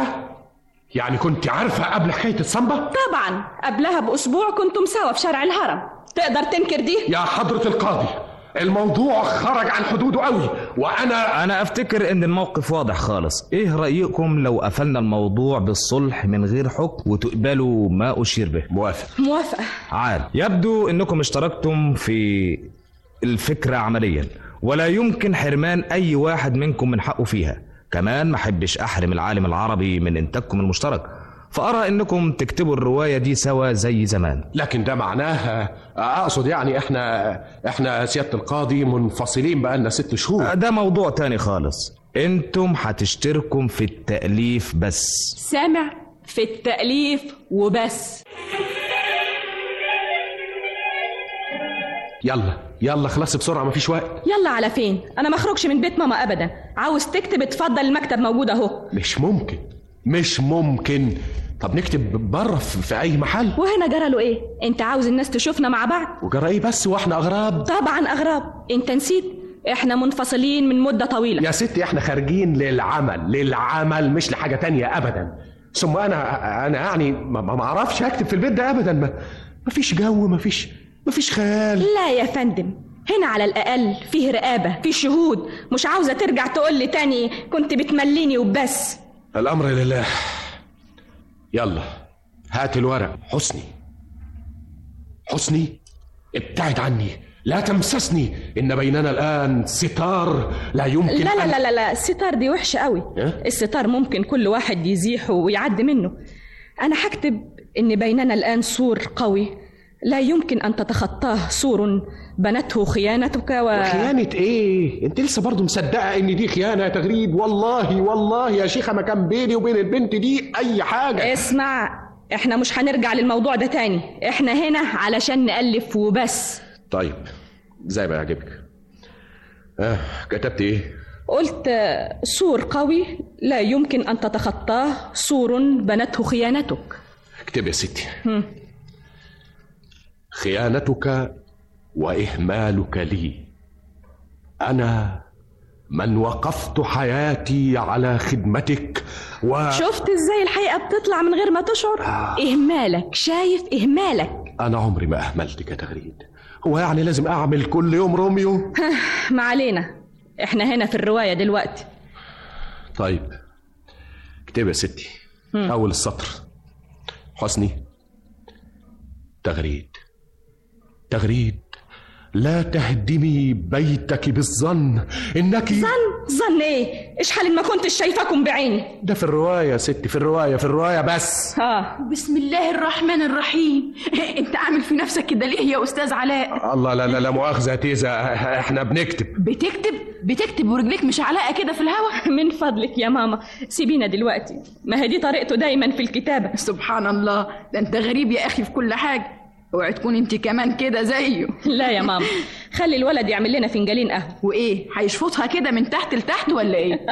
يعني كنت عارفة قبل حكاية الصنبة طبعا قبلها باسبوع كنتم سوا في شارع الهرم تقدر تنكر دي يا حضرة القاضي الموضوع خرج عن حدوده قوي وانا انا افتكر ان الموقف واضح خالص ايه رأيكم لو قفلنا الموضوع بالصلح من غير حكم وتقبلوا ما اشير به موافق موافقة عال يبدو انكم اشتركتم في الفكرة عمليا ولا يمكن حرمان اي واحد منكم من حقه فيها كمان ما احبش احرم العالم العربي من انتاجكم المشترك فارى انكم تكتبوا الرواية دي سوا زي زمان لكن ده معناه اقصد يعني احنا احنا سيادة القاضي منفصلين بقالنا ست شهور ده موضوع تاني خالص انتم هتشتركوا في التأليف بس سامع في التأليف وبس يلا يلا خلاص بسرعة مفيش وقت يلا على فين انا ما اخرجش من بيت ماما ابدا عاوز تكتب اتفضل المكتب موجود اهو مش ممكن مش ممكن طب نكتب بره في في اي محل وهنا جرى له ايه انت عاوز الناس تشوفنا مع بعض وجرى ايه بس واحنا اغراب طبعا اغراب انت نسيت احنا منفصلين من مدة طويلة يا ستي احنا خارجين للعمل للعمل مش لحاجة تانية ابدا ثم انا انا يعني ما ما اعرفش اكتب في البيت ده ابدا ما مفيش جو مفيش مفيش خيال لا يا فندم هنا على الأقل فيه رقابة فيه شهود مش عاوزة ترجع تقول لي تاني كنت بتمليني وبس الامر لله يلا هات الورق حسني حسني ابتعد عني لا تمسسني ان بيننا الان ستار لا يمكن لا لا أن- لا لا لا الستار دي وحشة قوي إيه؟ الستار ممكن كل واحد يزيحه ويعدي منه أنا هكتب إن بيننا الآن سور قوي لا يمكن أن تتخطاه سور بنته خيانتك و... خيانة ايه؟ انت لسه برضه مصدقة ان دي خيانة يا تغريد والله والله يا شيخة ما كان بيني وبين البنت دي اي حاجة اسمع احنا مش هنرجع للموضوع ده تاني احنا هنا علشان نألف وبس طيب زي ما يعجبك اه كتبت ايه؟ قلت آه، سور قوي لا يمكن أن تتخطاه سور بنته خيانتك اكتب يا ستي هم. خيانتك واهمالك لي انا من وقفت حياتي على خدمتك و شفت ازاي الحقيقة بتطلع من غير ما تشعر إهمالك شايف إهمالك انا عمري ما اهملتك يا تغريد هو يعني لازم اعمل كل يوم روميو ما علينا احنا هنا في الرواية دلوقتي طيب اكتب يا ستي هم. اول السطر حسني تغريد تغريد لا تهدمي بيتك بالظن انك ظن ظن ايه ايش حال إن ما كنتش شايفاكم بعيني ده في الرواية يا ستي في الرواية في الرواية بس ها بسم الله الرحمن الرحيم انت عامل في نفسك كده ليه يا استاذ علاء الله لا لا لا مؤاخذة يا تيزة احنا بنكتب بتكتب بتكتب ورجليك مش علاقه كده في الهوا من فضلك يا ماما سيبينا دلوقتي ما هي دي طريقته دايما في الكتابة سبحان الله ده انت غريب يا اخي في كل حاجه اوعي تكون انت كمان كده زيه لا يا ماما خلي الولد يعمل لنا فنجانين قهوة وايه هيشفطها كده من تحت لتحت ولا ايه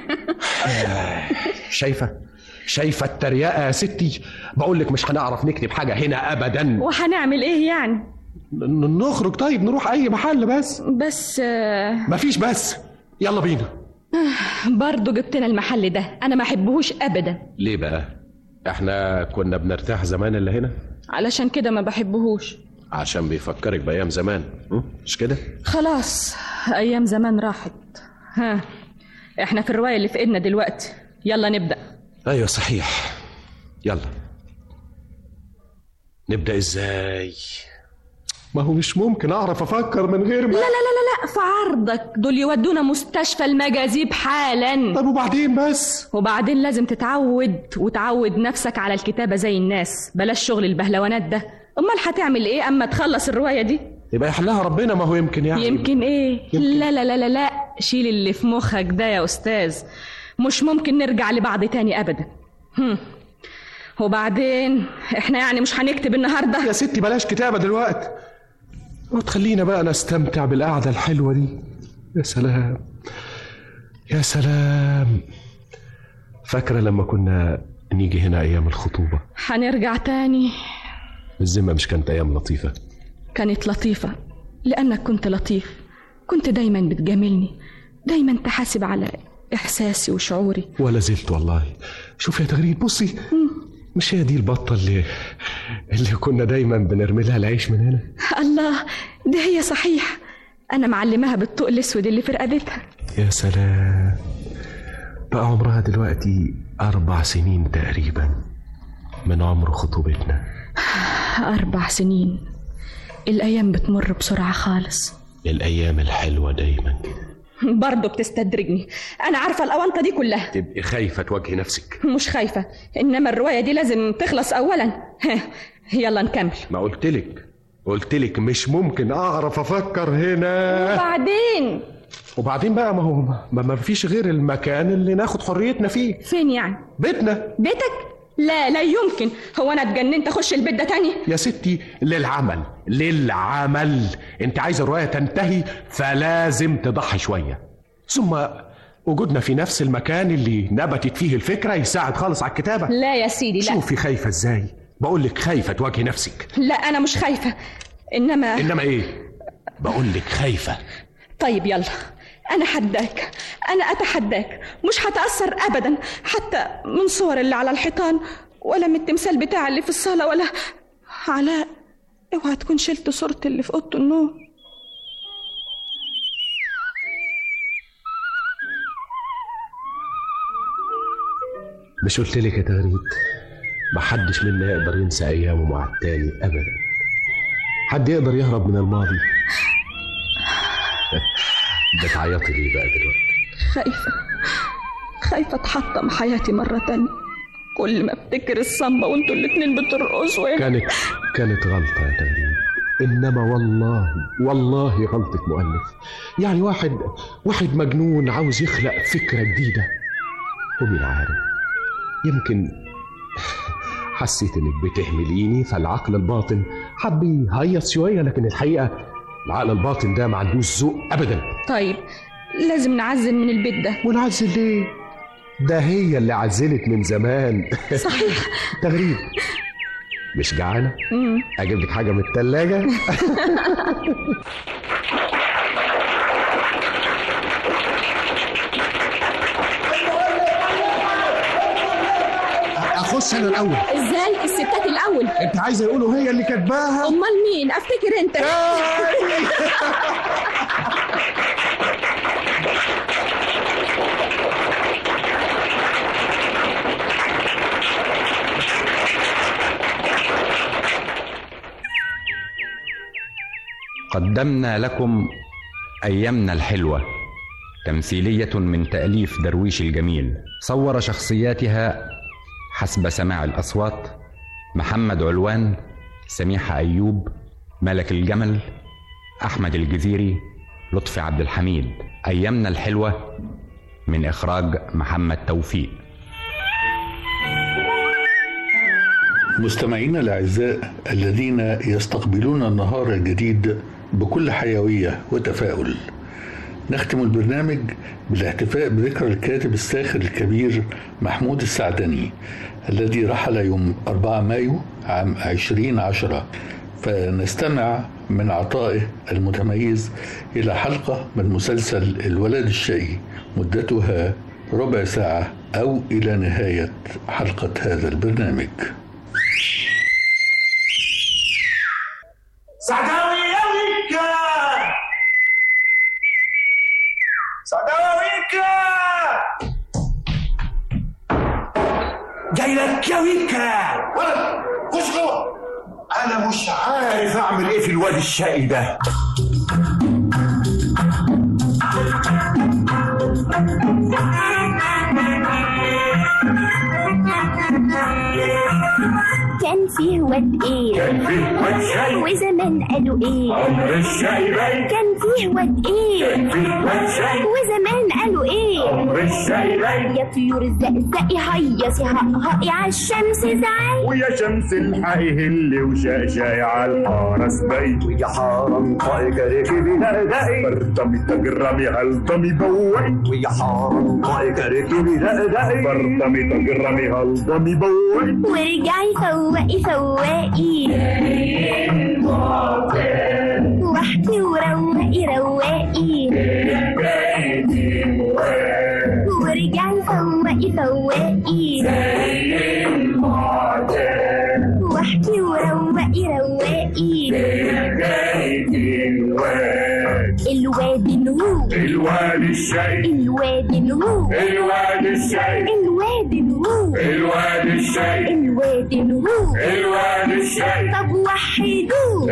شايفة شايفة التريقة يا ستي بقول لك مش هنعرف نكتب حاجة هنا أبدا وهنعمل ايه يعني ن- نخرج طيب نروح أي محل بس بس آه، مفيش بس يلا بينا برضو جبتنا المحل ده انا ما احبهوش ابدا ليه بقى احنا كنا بنرتاح زمان اللي هنا علشان كده ما بحبهوش عشان بيفكرك بأيام زمان م? مش كده خلاص ايام زمان راحت ها احنا في الرواية اللي في ايدنا دلوقتي يلا نبدأ ايوه صحيح يلا نبدأ ازاي ما هو مش ممكن اعرف افكر من غير ما لا لا لا لا لا في عرضك دول يودونا مستشفى المجاذيب حالا طب وبعدين بس وبعدين لازم تتعود وتعود نفسك على الكتابة زي الناس بلاش شغل البهلوانات ده امال هتعمل ايه اما تخلص الرواية دي يبقى يحلها ربنا ما هو يمكن يعني يمكن ايه يمكن. لا لا لا لا لا شيل اللي في مخك ده يا استاذ مش ممكن نرجع لبعض تاني ابدا هم. وبعدين احنا يعني مش هنكتب النهارده يا ستي بلاش كتابة دلوقتي وتخلينا بقى نستمتع بالقعدة الحلوة دي يا سلام يا سلام فاكرة لما كنا نيجي هنا أيام الخطوبة هنرجع تاني الذمة مش كانت أيام لطيفة كانت لطيفة لأنك كنت لطيف كنت دايما بتجاملني دايما تحاسب على إحساسي وشعوري ولا زلت والله شوف يا تغريد بصي مش هي دي البطة اللي اللي كنا دايما بنرمي لها العيش من هنا الله دي هي صحيح أنا معلماها بالطوق الأسود اللي في رقبتها يا سلام بقى عمرها دلوقتي أربع سنين تقريبا من عمر خطوبتنا أربع سنين الأيام بتمر بسرعة خالص الأيام الحلوة دايما كده برضه بتستدرجني أنا عارفة الأونطة دي كلها تبقي خايفة تواجهي نفسك مش خايفة إنما الرواية دي لازم تخلص أولا ها، يلا نكمل ما قلتلك قلتلك مش ممكن أعرف أفكر هنا وبعدين وبعدين بقى ما هو ما, ما فيش غير المكان اللي ناخد حريتنا فيه فين يعني بيتنا بيتك لا لا يمكن هو أنا اتجننت أخش البيت ده تاني يا ستي للعمل للعمل انت عايز الرواية تنتهي فلازم تضحي شوية ثم وجودنا في نفس المكان اللي نبتت فيه الفكرة يساعد خالص على الكتابة لا يا سيدي لا شوفي خايفة ازاي بقول لك خايفة تواجهي نفسك لا أنا مش خايفة إنما انما ايه بقول لك خايفة طيب يلا أنا حداك أنا أتحداك مش هتأثر أبدا حتى من صور اللي على الحيطان ولا من التمثال بتاع اللي في الصالة ولا علاء اوعى تكون شلت صورتي اللي في أوضة النوم مش قلت لك يا تغريد محدش منا يقدر ينسى ايامه مع التاني ابدا حد يقدر يهرب من الماضي بتعيطي ليه بقى دلوقتي خايفة خايفة اتحطم حياتي مرة تانية كل ما افتكر الصنبة وانتوا الاتنين بترقصوا كانت كانت غلطة يا تغريب إنما والله والله غلطة مؤلف يعني واحد واحد مجنون عاوز يخلق فكرة جديدة ومين عارف يمكن حسيت إنك بتهمليني فالعقل الباطن حب يهيص شوية لكن الحقيقة العقل الباطن ده ما عندوش ذوق أبدا طيب لازم نعزل من البيت ده ونعزل ليه؟ ده هي اللي عزلت من زمان صحيح تغريب مش جعانة؟ مم. أجيب لك حاجة من التلاجة؟ اخش انا الاول ازاي الستات الاول انت عايزه يقولوا هي اللي كاتباها امال مين افتكر انت قدمنا لكم أيامنا الحلوة تمثيلية من تأليف درويش الجميل صور شخصياتها حسب سماع الأصوات محمد علوان سميحة أيوب ملك الجمل أحمد الجزيري لطفي عبد الحميد أيامنا الحلوة من إخراج محمد توفيق مستمعينا الأعزاء الذين يستقبلون النهار الجديد بكل حيوية وتفاؤل نختم البرنامج بالاحتفاء بذكرى الكاتب الساخر الكبير محمود السعدني الذي رحل يوم 4 مايو عام 2010 فنستمع من عطائه المتميز إلى حلقة من مسلسل الولد الشقي مدتها ربع ساعة أو إلى نهاية حلقة هذا البرنامج سعداوي يا ويكا سعداوي ويكا جاي لك يا ويكا ولد خش جوه انا مش عارف اعمل ايه في الواد الشقي ده كان فيه واد ايه كان فيه واد شاي وزمان قالوا ايه عمر الشاي باين كان فيه واد ايه كان فيه واد شاي وزمان قالوا ايه عمر الشاي باين يا طيور الزقزقي هيصي هقهقي عالشمس زعل ويا شمس الحي هلي وشقشاي على الحارس باين ويا حرام طايقة ركبي دقدقي برطمي تجرمي هلطمي بوقي ويا حرام طايقة ركبي دقدقي برطمي تجرمي هلطمي بوقي ورجعي فوقي فواقي واحكي وروقي رواقي ورجعي فوقي فواقي واحكي وروقي رواقي الواد نهو الواد الشاي الواد نهو الواد الشاي الواد نهو الواد الشاي الواد نهو الواد الشاي طب وحدوه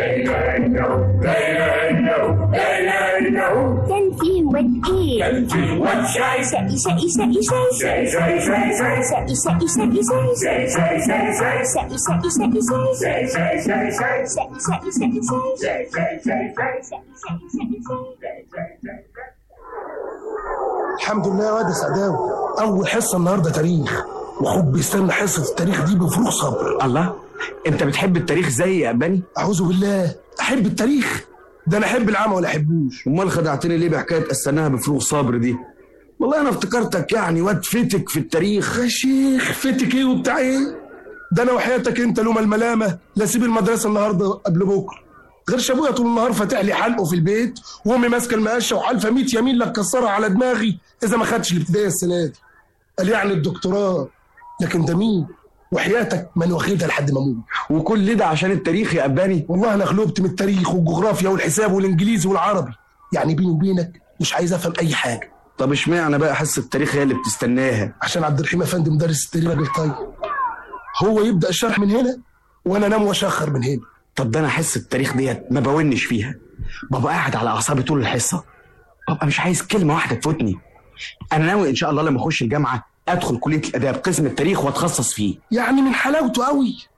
كان فيه واد ايه كان فيه واد شاي شقي شقي شقي شاي شاي شاي شاي شاي شقي شقي شقي شاي شاي شاي شاي شاي شقي شقي شقي شاي شاي شاي شاي شاي شقي شقي شقي شاي شاي شاي شاي شاي شقي شقي شقي شاي الحمد لله يا واد يا سعداوي اول حصه النهارده تاريخ واخوك بيستنى حصه التاريخ دي بفروغ صبر الله انت بتحب التاريخ زي يا بني اعوذ بالله احب التاريخ ده انا احب العمى ولا احبوش امال خدعتني ليه بحكايه استناها بفروغ صبر دي والله انا افتكرتك يعني واد فتك في التاريخ يا شيخ فتك ايه وبتاع ايه ده انا وحياتك انت لوم الملامه لا اسيب المدرسه النهارده قبل بكره غير ابويا طول النهار فاتح لي حلقه في البيت وامي ماسكه المقشه وحالفه 100 يمين لك كسرها على دماغي اذا ما خدتش الابتدائيه السنه دي قال يعني الدكتوراه لكن ده مين وحياتك من واخدها لحد ما اموت وكل ده عشان التاريخ يا اباني والله انا خلوبت من التاريخ والجغرافيا والحساب والانجليزي والعربي يعني بيني وبينك مش عايز افهم اي حاجه طب اشمعنى بقى حصه التاريخ هي اللي بتستناها عشان عبد الرحيم افندي مدرس التاريخ راجل طيب هو يبدا الشرح من هنا وانا انام واشخر من هنا طب ده انا حصه التاريخ ديت ما بونش فيها ببقى قاعد على اعصابي طول الحصه ببقى مش عايز كلمه واحده تفوتني انا ناوي ان شاء الله لما اخش الجامعه ادخل كليه الاداب قسم التاريخ واتخصص فيه يعني من حلاوته قوي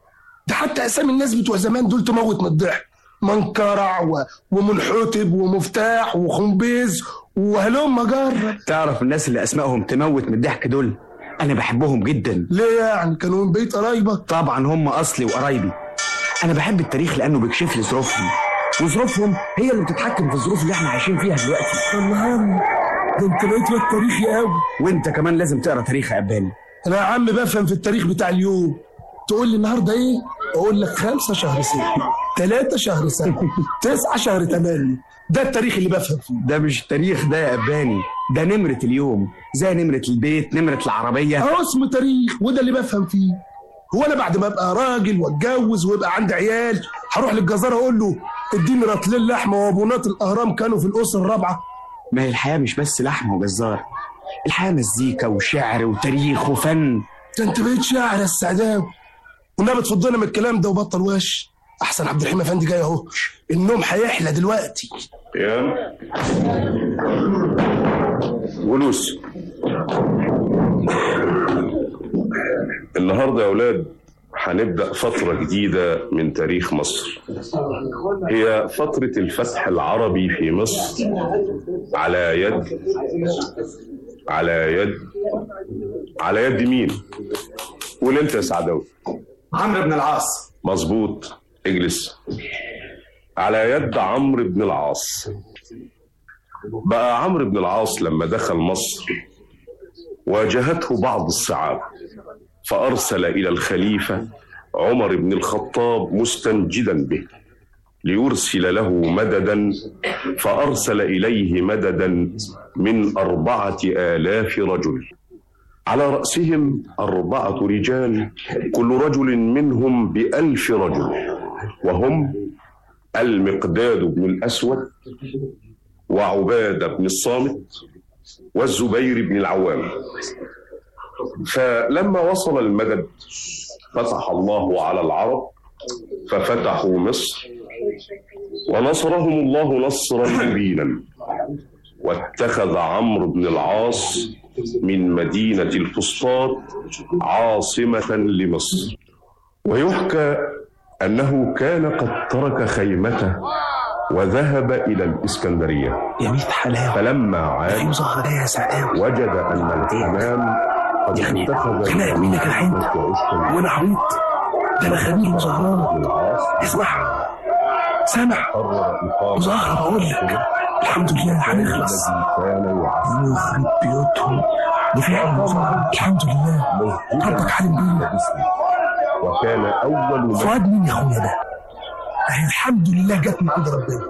ده حتى اسامي الناس بتوع زمان دول تموت من الضحك منكرع و... ومنحوتب ومفتاح وخنبيز وهلم جرب تعرف الناس اللي اسمائهم تموت من الضحك دول انا بحبهم جدا ليه يعني كانوا من بيت قرايبك طبعا هم اصلي وقرايبي انا بحب التاريخ لانه بيكشف لي ظروفهم وظروفهم هي اللي بتتحكم في الظروف اللي احنا عايشين فيها دلوقتي الله ده انت بقيت واد تاريخي قوي وانت كمان لازم تقرا تاريخ يا اباني انا يا عم بفهم في التاريخ بتاع اليوم تقول لي النهارده ايه اقول لك خمسة شهر ستة ثلاثة شهر سبعة تسعة شهر ثمانية ده التاريخ اللي بفهم فيه ده مش التاريخ ده يا اباني ده نمرة اليوم زي نمرة البيت نمرة العربية اهو اسمه تاريخ وده اللي بفهم فيه هو انا بعد ما ابقى راجل واتجوز ويبقى عندي عيال هروح للجزار اقول له اديني رطلين لحمه وابونات الاهرام كانوا في الاسره الرابعه ما هي الحياة مش بس لحمة وجزار الحياة مزيكا وشعر وتاريخ وفن ده انت بقيت شاعر يا السعداوي والنبي تفضلنا من الكلام ده وبطل وش احسن عبد الرحيم افندي جاي اهو النوم هيحلى دلوقتي قيام جلوس النهارده يا اولاد هنبدا فتره جديده من تاريخ مصر هي فتره الفتح العربي في مصر على يد على يد على يد مين قول انت يا سعداوي عمرو بن العاص مظبوط اجلس على يد عمرو بن العاص بقى عمرو بن العاص لما دخل مصر واجهته بعض الصعاب فارسل الى الخليفه عمر بن الخطاب مستنجدا به ليرسل له مددا فارسل اليه مددا من اربعه الاف رجل على راسهم اربعه رجال كل رجل منهم بالف رجل وهم المقداد بن الاسود وعباده بن الصامت والزبير بن العوام فلما وصل المدد فتح الله على العرب ففتحوا مصر ونصرهم الله نصرا مبينا واتخذ عمرو بن العاص من مدينة الفسطاط عاصمة لمصر ويحكى أنه كان قد ترك خيمته وذهب إلى الإسكندرية يا ميت حلاوة فلما عاد يا سعداوي وجد أن الحمام قد يعني اتخذ خناق منك الحين وانا عبيط ده انا خبير مظاهرات اسمع سامع مظاهرة بقول لك الحمد لله هنخلص يخرب بيوتهم دي فعلا مظاهرة الحمد لله ربك حالم بينا وكان أول فؤاد مين يا اخويا ده؟ اهي الحمد لله جت من عند ربنا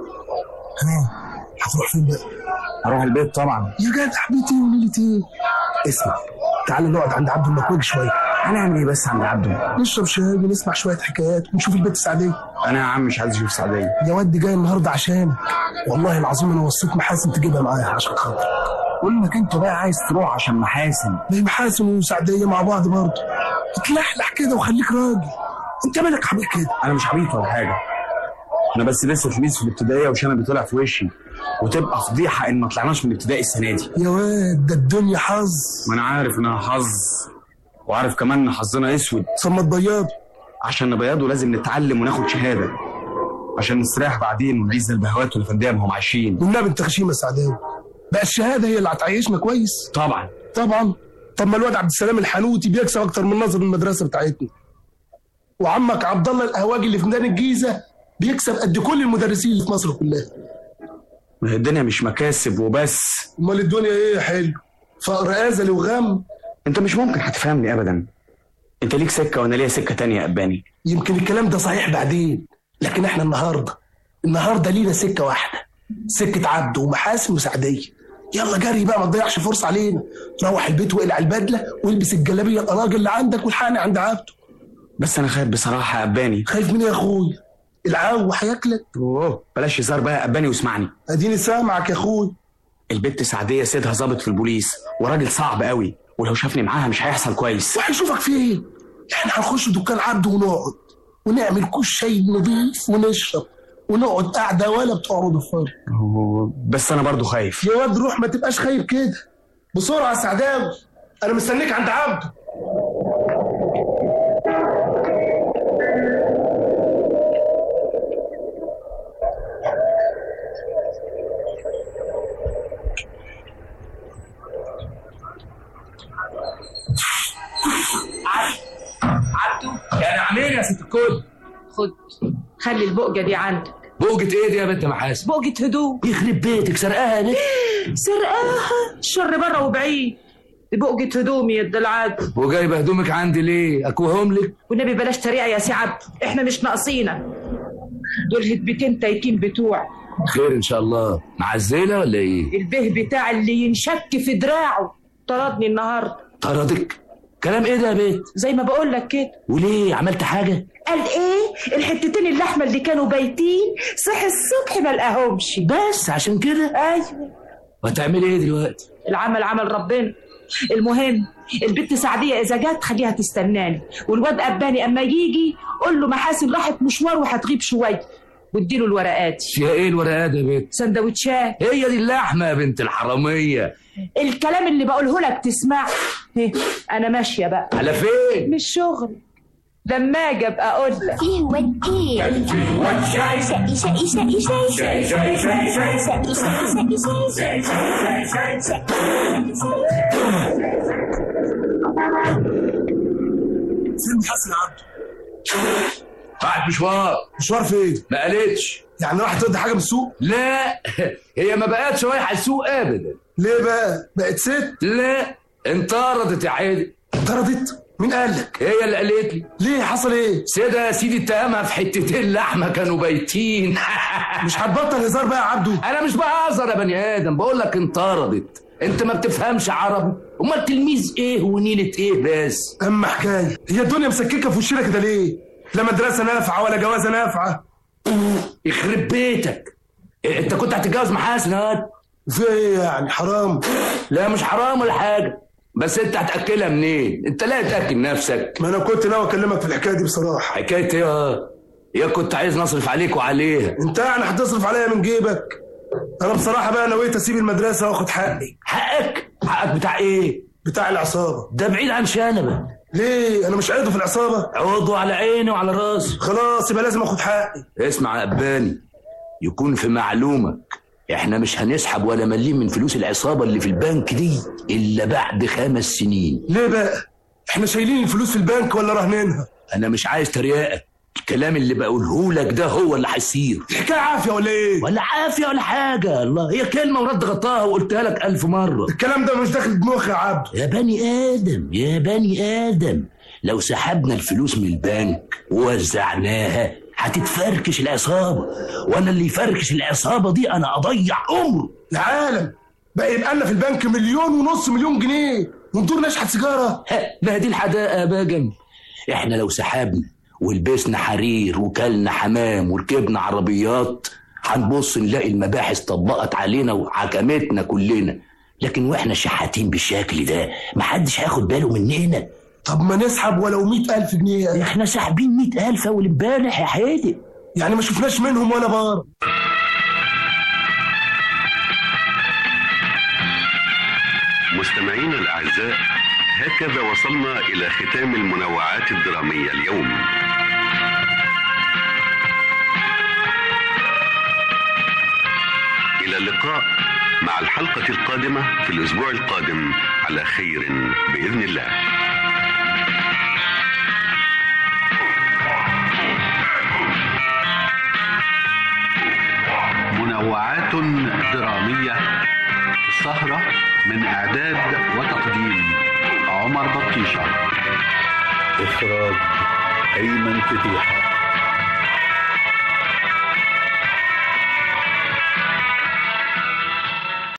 ها هتروح فين بقى؟ هروح البيت طبعا يا جدع بيتي وليلتي ايه؟ اسمع تعال نقعد عند عبد المكوج شويه هنعمل ايه بس عند عبده نشرب شاي ونسمع شويه حكايات ونشوف البيت السعديه انا يا عم مش عايز اشوف سعديه يا واد جاي النهارده عشانك والله العظيم انا وصيت محاسن تجيبها معايا عشان خاطر قول لك انت بقى عايز تروح عشان محاسن ما هي محاسن وسعديه مع بعض برضه اتلحلح كده وخليك راجل انت مالك عبيط كده انا مش عبيط ولا حاجه انا بس لسه تلميذ في الابتدائيه وشنبي طلع في وشي وتبقى فضيحه ان ما طلعناش من الابتدائي السنه دي يا واد ده الدنيا حظ ما انا عارف انها حظ وعارف كمان ان حظنا اسود ثم تبيضه عشان نبيضه لازم نتعلم وناخد شهاده عشان نستريح بعدين ونعيش زي البهوات والفنديه ما هم عايشين والنبي انت غشيمه سعداوي بقى الشهاده هي اللي هتعيشنا كويس طبعا طبعا طب ما الواد عبد السلام الحنوتي بيكسب اكتر من ناظر المدرسه بتاعتنا وعمك عبد الله القهواجي اللي في ميدان الجيزه بيكسب قد كل المدرسين اللي في مصر كلها ما هي الدنيا مش مكاسب وبس امال الدنيا ايه يا حلو فقر ازلي وغم انت مش ممكن هتفهمني ابدا انت ليك سكه وانا ليا سكه تانية يا اباني يمكن الكلام ده صحيح بعدين لكن احنا النهارده النهارده لينا سكه واحده سكه عبده ومحاسن وسعديه يلا جري بقى ما تضيعش فرصه علينا روح البيت واقلع البدله والبس الجلابيه القراج اللي عندك والحقني عند عبده بس انا خايف بصراحه يا اباني خايف من ايه يا اخويا العو هياكلك اوه بلاش هزار بقى يا اباني واسمعني اديني سامعك يا اخويا البت سعديه سيدها ظابط في البوليس وراجل صعب قوي ولو شافني معاها مش هيحصل كويس وهيشوفك في ايه احنا هنخش دكان عبده ونقعد ونعمل كوش شاي نضيف ونشرب ونقعد قاعده ولا بتقعد الفرق بس انا برضو خايف يا واد روح ما تبقاش خايف كده بسرعه يا سعداوي انا مستنيك عند عبده كل خد خلي البقجة دي عندك بوجة ايه دي يا بنت محاسن بقجة هدوم يخرب بيتك سرقاها دي سرقاها الشر بره وبعيد دي بقجة هدومي يا العاد وجايبه هدومك عندي ليه اكوهم لك والنبي بلاش تريقة يا سي عبد احنا مش ناقصينك دول هدبتين تايكين بتوع خير ان شاء الله معزله ولا ايه البه بتاع اللي ينشك في دراعه طردني النهارده طردك كلام ايه ده يا بيت زي ما بقول لك كده وليه عملت حاجه قال ايه الحتتين اللحمه اللي كانوا بايتين صحي الصبح ما لقاهمش بس عشان كده ايوه وهتعملي ايه دلوقتي العمل عمل ربنا المهم البت سعديه اذا جت خليها تستناني والواد اباني اما يجي قول له محاسن راحت مشوار وهتغيب شويه واديله الورقات فيها ايه الورقات يا بيت سندوتشات هي دي اللحمه يا بنت الحراميه الكلام اللي بقوله لك تسمع إيه، انا ماشيه بقى على فين مش شغل لما اجي ابقى اقول لك فيه واد ايه شقي شقي شقي شقي شقي شقي شقي شقي شقي شقي شقي شقي فين حسن عبده راحت مشوار مشوار فين ما قالتش يعني راح تودي حاجه من السوق لا هي ما بقتش رايحه السوق ابدا ليه بقى بقت ست لا انطردت يا عادل انطردت مين قال لك هي اللي قالت لي ليه حصل ايه سيدة يا سيدي اتهمها في حتتين لحمه كانوا بايتين مش هتبطل هزار بقى يا عبده انا مش بهزر يا بني ادم بقول لك انطردت انت ما بتفهمش عربي امال تلميذ ايه ونيله ايه بس اما حكايه هي الدنيا مسككه في وشنا كده ليه لا مدرسه نافعه ولا جوازه نافعه يخرب بيتك إيه، انت كنت هتتجوز محاسن هاد في ايه يعني حرام لا مش حرام ولا حاجه بس انت هتاكلها منين انت لا تاكل نفسك ما انا كنت ناوي اكلمك في الحكايه دي بصراحه حكايه ايه اه يا كنت عايز نصرف عليك وعليها انت يعني هتصرف عليا من جيبك انا بصراحه بقى نويت اسيب المدرسه واخد حقي حقك حقك بتاع ايه بتاع العصابه ده بعيد عن شنبه ليه انا مش عضو في العصابه عضو على عيني وعلى راسي خلاص يبقى لازم اخد حقي اسمع يا اباني يكون في معلومك احنا مش هنسحب ولا مليم من فلوس العصابه اللي في البنك دي الا بعد خمس سنين ليه بقى احنا شايلين الفلوس في البنك ولا راهنينها انا مش عايز تريقه الكلام اللي بقوله لك ده هو اللي هيصير الحكايه عافيه ولا ايه ولا عافيه ولا حاجه الله هي كلمه ورد غطاها وقلتها لك الف مره الكلام ده مش داخل دماغي يا عبد يا بني ادم يا بني ادم لو سحبنا الفلوس من البنك ووزعناها هتتفركش العصابه وانا اللي يفركش العصابه دي انا اضيع عمره يا عالم بقى يبقى لنا في البنك مليون ونص مليون جنيه وندور نشحت سيجاره ما دي الحدائق يا باجم احنا لو سحبنا ولبسنا حرير وكلنا حمام وركبنا عربيات هنبص نلاقي المباحث طبقت علينا وحكمتنا كلنا لكن واحنا شحاتين بالشكل ده محدش هياخد باله مننا طب ما نسحب ولو مئة ألف جنيه احنا ساحبين مئة ألف أول امبارح يا حادق يعني ما شفناش منهم ولا بار مستمعينا الأعزاء هكذا وصلنا إلى ختام المنوعات الدرامية اليوم إلى اللقاء مع الحلقة القادمة في الأسبوع القادم على خير بإذن الله منوعات درامية السهرة من إعداد وتقديم عمر بطيشة إخراج أيمن فتيحة